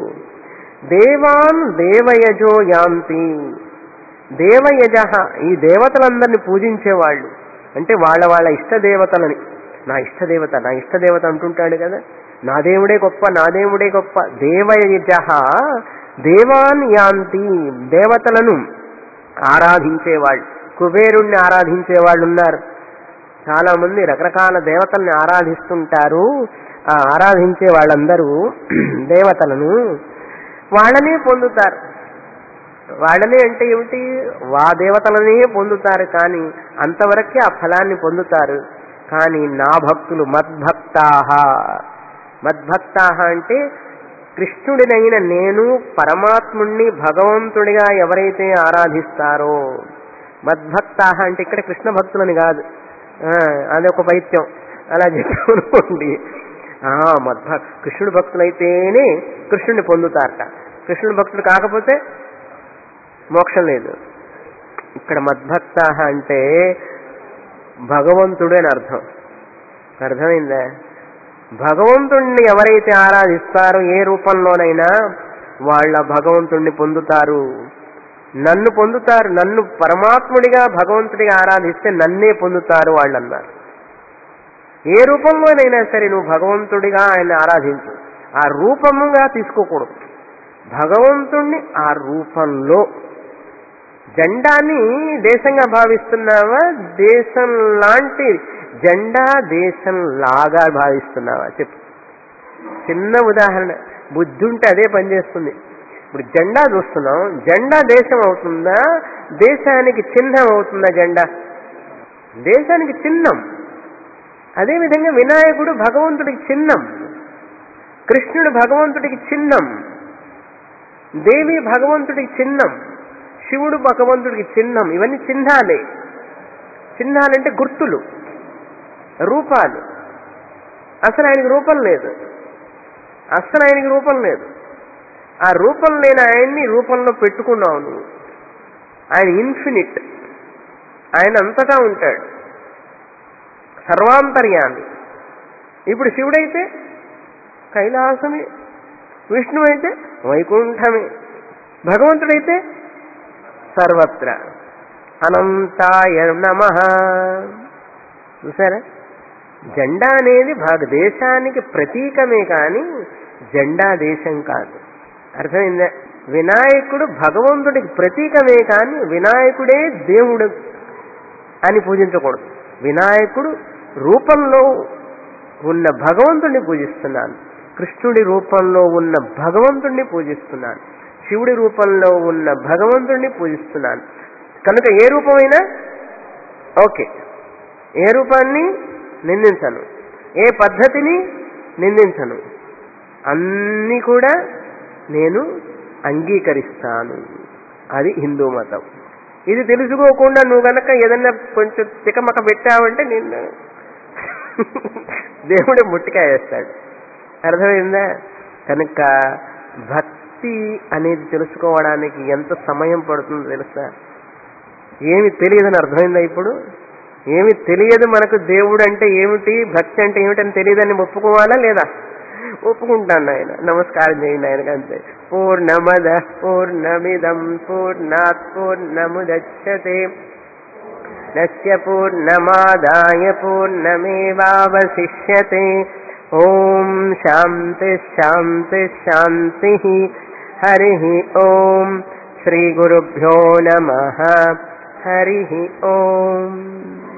దేవాన్ దేవయజో యాంతి దేవయజ ఈ దేవతలందరినీ పూజించేవాళ్ళు అంటే వాళ్ళ వాళ్ళ ఇష్ట దేవతలని నా ఇష్ట దేవత నా ఇష్ట దేవత అంటుంటాడు కదా నా దేవుడే గొప్ప నా దేవుడే గొప్ప దేవయజ దేవాన్ యాంతి దేవతలను ఆరాధించేవాళ్ళు కుబేరుణ్ణి ఆరాధించే వాళ్ళు ఉన్నారు చాలా మంది రకరకాల దేవతల్ని ఆరాధిస్తుంటారు ఆ ఆరాధించే వాళ్ళందరూ దేవతలను వాళ్ళనే పొందుతారు వాళ్ళనే అంటే ఏమిటి వా దేవతలనే పొందుతారు కానీ అంతవరకే ఆ ఫలాన్ని పొందుతారు కానీ నా భక్తులు మద్భక్తాహ మద్భక్తాహ అంటే కృష్ణుడినైన నేను పరమాత్ముణ్ణి భగవంతుడిగా ఎవరైతే ఆరాధిస్తారో మద్భక్తాహ అంటే ఇక్కడ కృష్ణ భక్తులని కాదు ఆ, అదొక పైత్యం అలా చెప్పుకోండి ఆ మద్భ కృష్ణుడు భక్తులైతేనే కృష్ణుడిని పొందుతారట కృష్ణుడు భక్తుడు కాకపోతే మోక్షం లేదు ఇక్కడ మద్భక్త అంటే భగవంతుడు అని అర్థం అర్థమైందా భగవంతుణ్ణి ఎవరైతే ఆరాధిస్తారో ఏ రూపంలోనైనా వాళ్ళ భగవంతుణ్ణి పొందుతారు నన్ను పొందుతారు నన్ను పరమాత్ముడిగా భగవంతుడిగా ఆరాధిస్తే నన్నే పొందుతారు వాళ్ళు అన్నారు ఏ రూపంలోనైనా సరే నువ్వు భగవంతుడిగా ఆయన ఆరాధించు ఆ రూపముగా తీసుకోకూడదు భగవంతుణ్ణి ఆ రూపంలో జెండాని దేశంగా భావిస్తున్నావా దేశం లాంటి జెండా దేశం లాగా భావిస్తున్నావా చెప్పు చిన్న ఉదాహరణ బుద్ధి ఉంటే అదే పనిచేస్తుంది ఇప్పుడు జెండా చూస్తున్నాం జెండా దేశం అవుతుందా దేశానికి చిహ్నం అవుతుందా జెండా దేశానికి చిహ్నం అదేవిధంగా వినాయకుడు భగవంతుడికి చిహ్నం కృష్ణుడు భగవంతుడికి చిహ్నం దేవి భగవంతుడికి చిహ్నం శివుడు భగవంతుడికి చిహ్నం ఇవన్నీ చిహ్నాలే చిహ్నాలంటే గుర్తులు రూపాలు అసలు ఆయనకి రూపం లేదు అసలు ఆయనకి రూపం లేదు ఆ రూపం లేని ఆయన్ని రూపంలో పెట్టుకున్నావు నువ్వు ఆయన ఇన్ఫినిట్ ఆయన అంతటా ఉంటాడు సర్వాంతర్యామి ఇప్పుడు శివుడైతే కైలాసమే విష్ణువు అయితే వైకుంఠమే భగవంతుడైతే సర్వత్ర అనంతాయ నమ చూసారా జెండా అనేది భాగ దేశానికి ప్రతీకమే కానీ జెండా దేశం కాదు అర్థమైందా వినాయకుడు భగవంతుడికి ప్రతీకమే కానీ వినాయకుడే దేవుడు అని పూజించకూడదు వినాయకుడు రూపంలో ఉన్న భగవంతుడిని పూజిస్తున్నాను కృష్ణుడి రూపంలో ఉన్న భగవంతుడిని పూజిస్తున్నాను శివుడి రూపంలో ఉన్న భగవంతుడిని పూజిస్తున్నాను కనుక ఏ రూపమైనా ఓకే ఏ రూపాన్ని నిందించను ఏ పద్ధతిని నిందించను అన్నీ కూడా నేను అంగీకరిస్తాను అది హిందూ మతం ఇది తెలుసుకోకుండా నువ్వు గనక ఏదన్నా కొంచెం తికమక పెట్టావంటే నిన్ను దేవుడు ముట్టికాయ వేస్తాడు అర్థమైందా కనుక భక్తి అనేది తెలుసుకోవడానికి ఎంత సమయం పడుతుందో తెలుసా ఏమి తెలియదని అర్థమైందా ఇప్పుడు ఏమి తెలియదు మనకు దేవుడు అంటే ఏమిటి భక్తి అంటే ఏమిటని తెలియదని ఒప్పుకోవాలా లేదా ఒప్పుకుంటాను ఆయన నమస్కారం చేయండి ఆయనకి అంతే పూర్ణమద పూర్ణమిదం పూర్ణాత్ పూర్ణముదచ్చతే నస్య పూర్ణమాదాయ పూర్ణమేవావశిష్యతే ఓం శాంతి శాంతి శాంతి హరి ఓం శ్రీ గురుభ్యో నమ హరి ఓం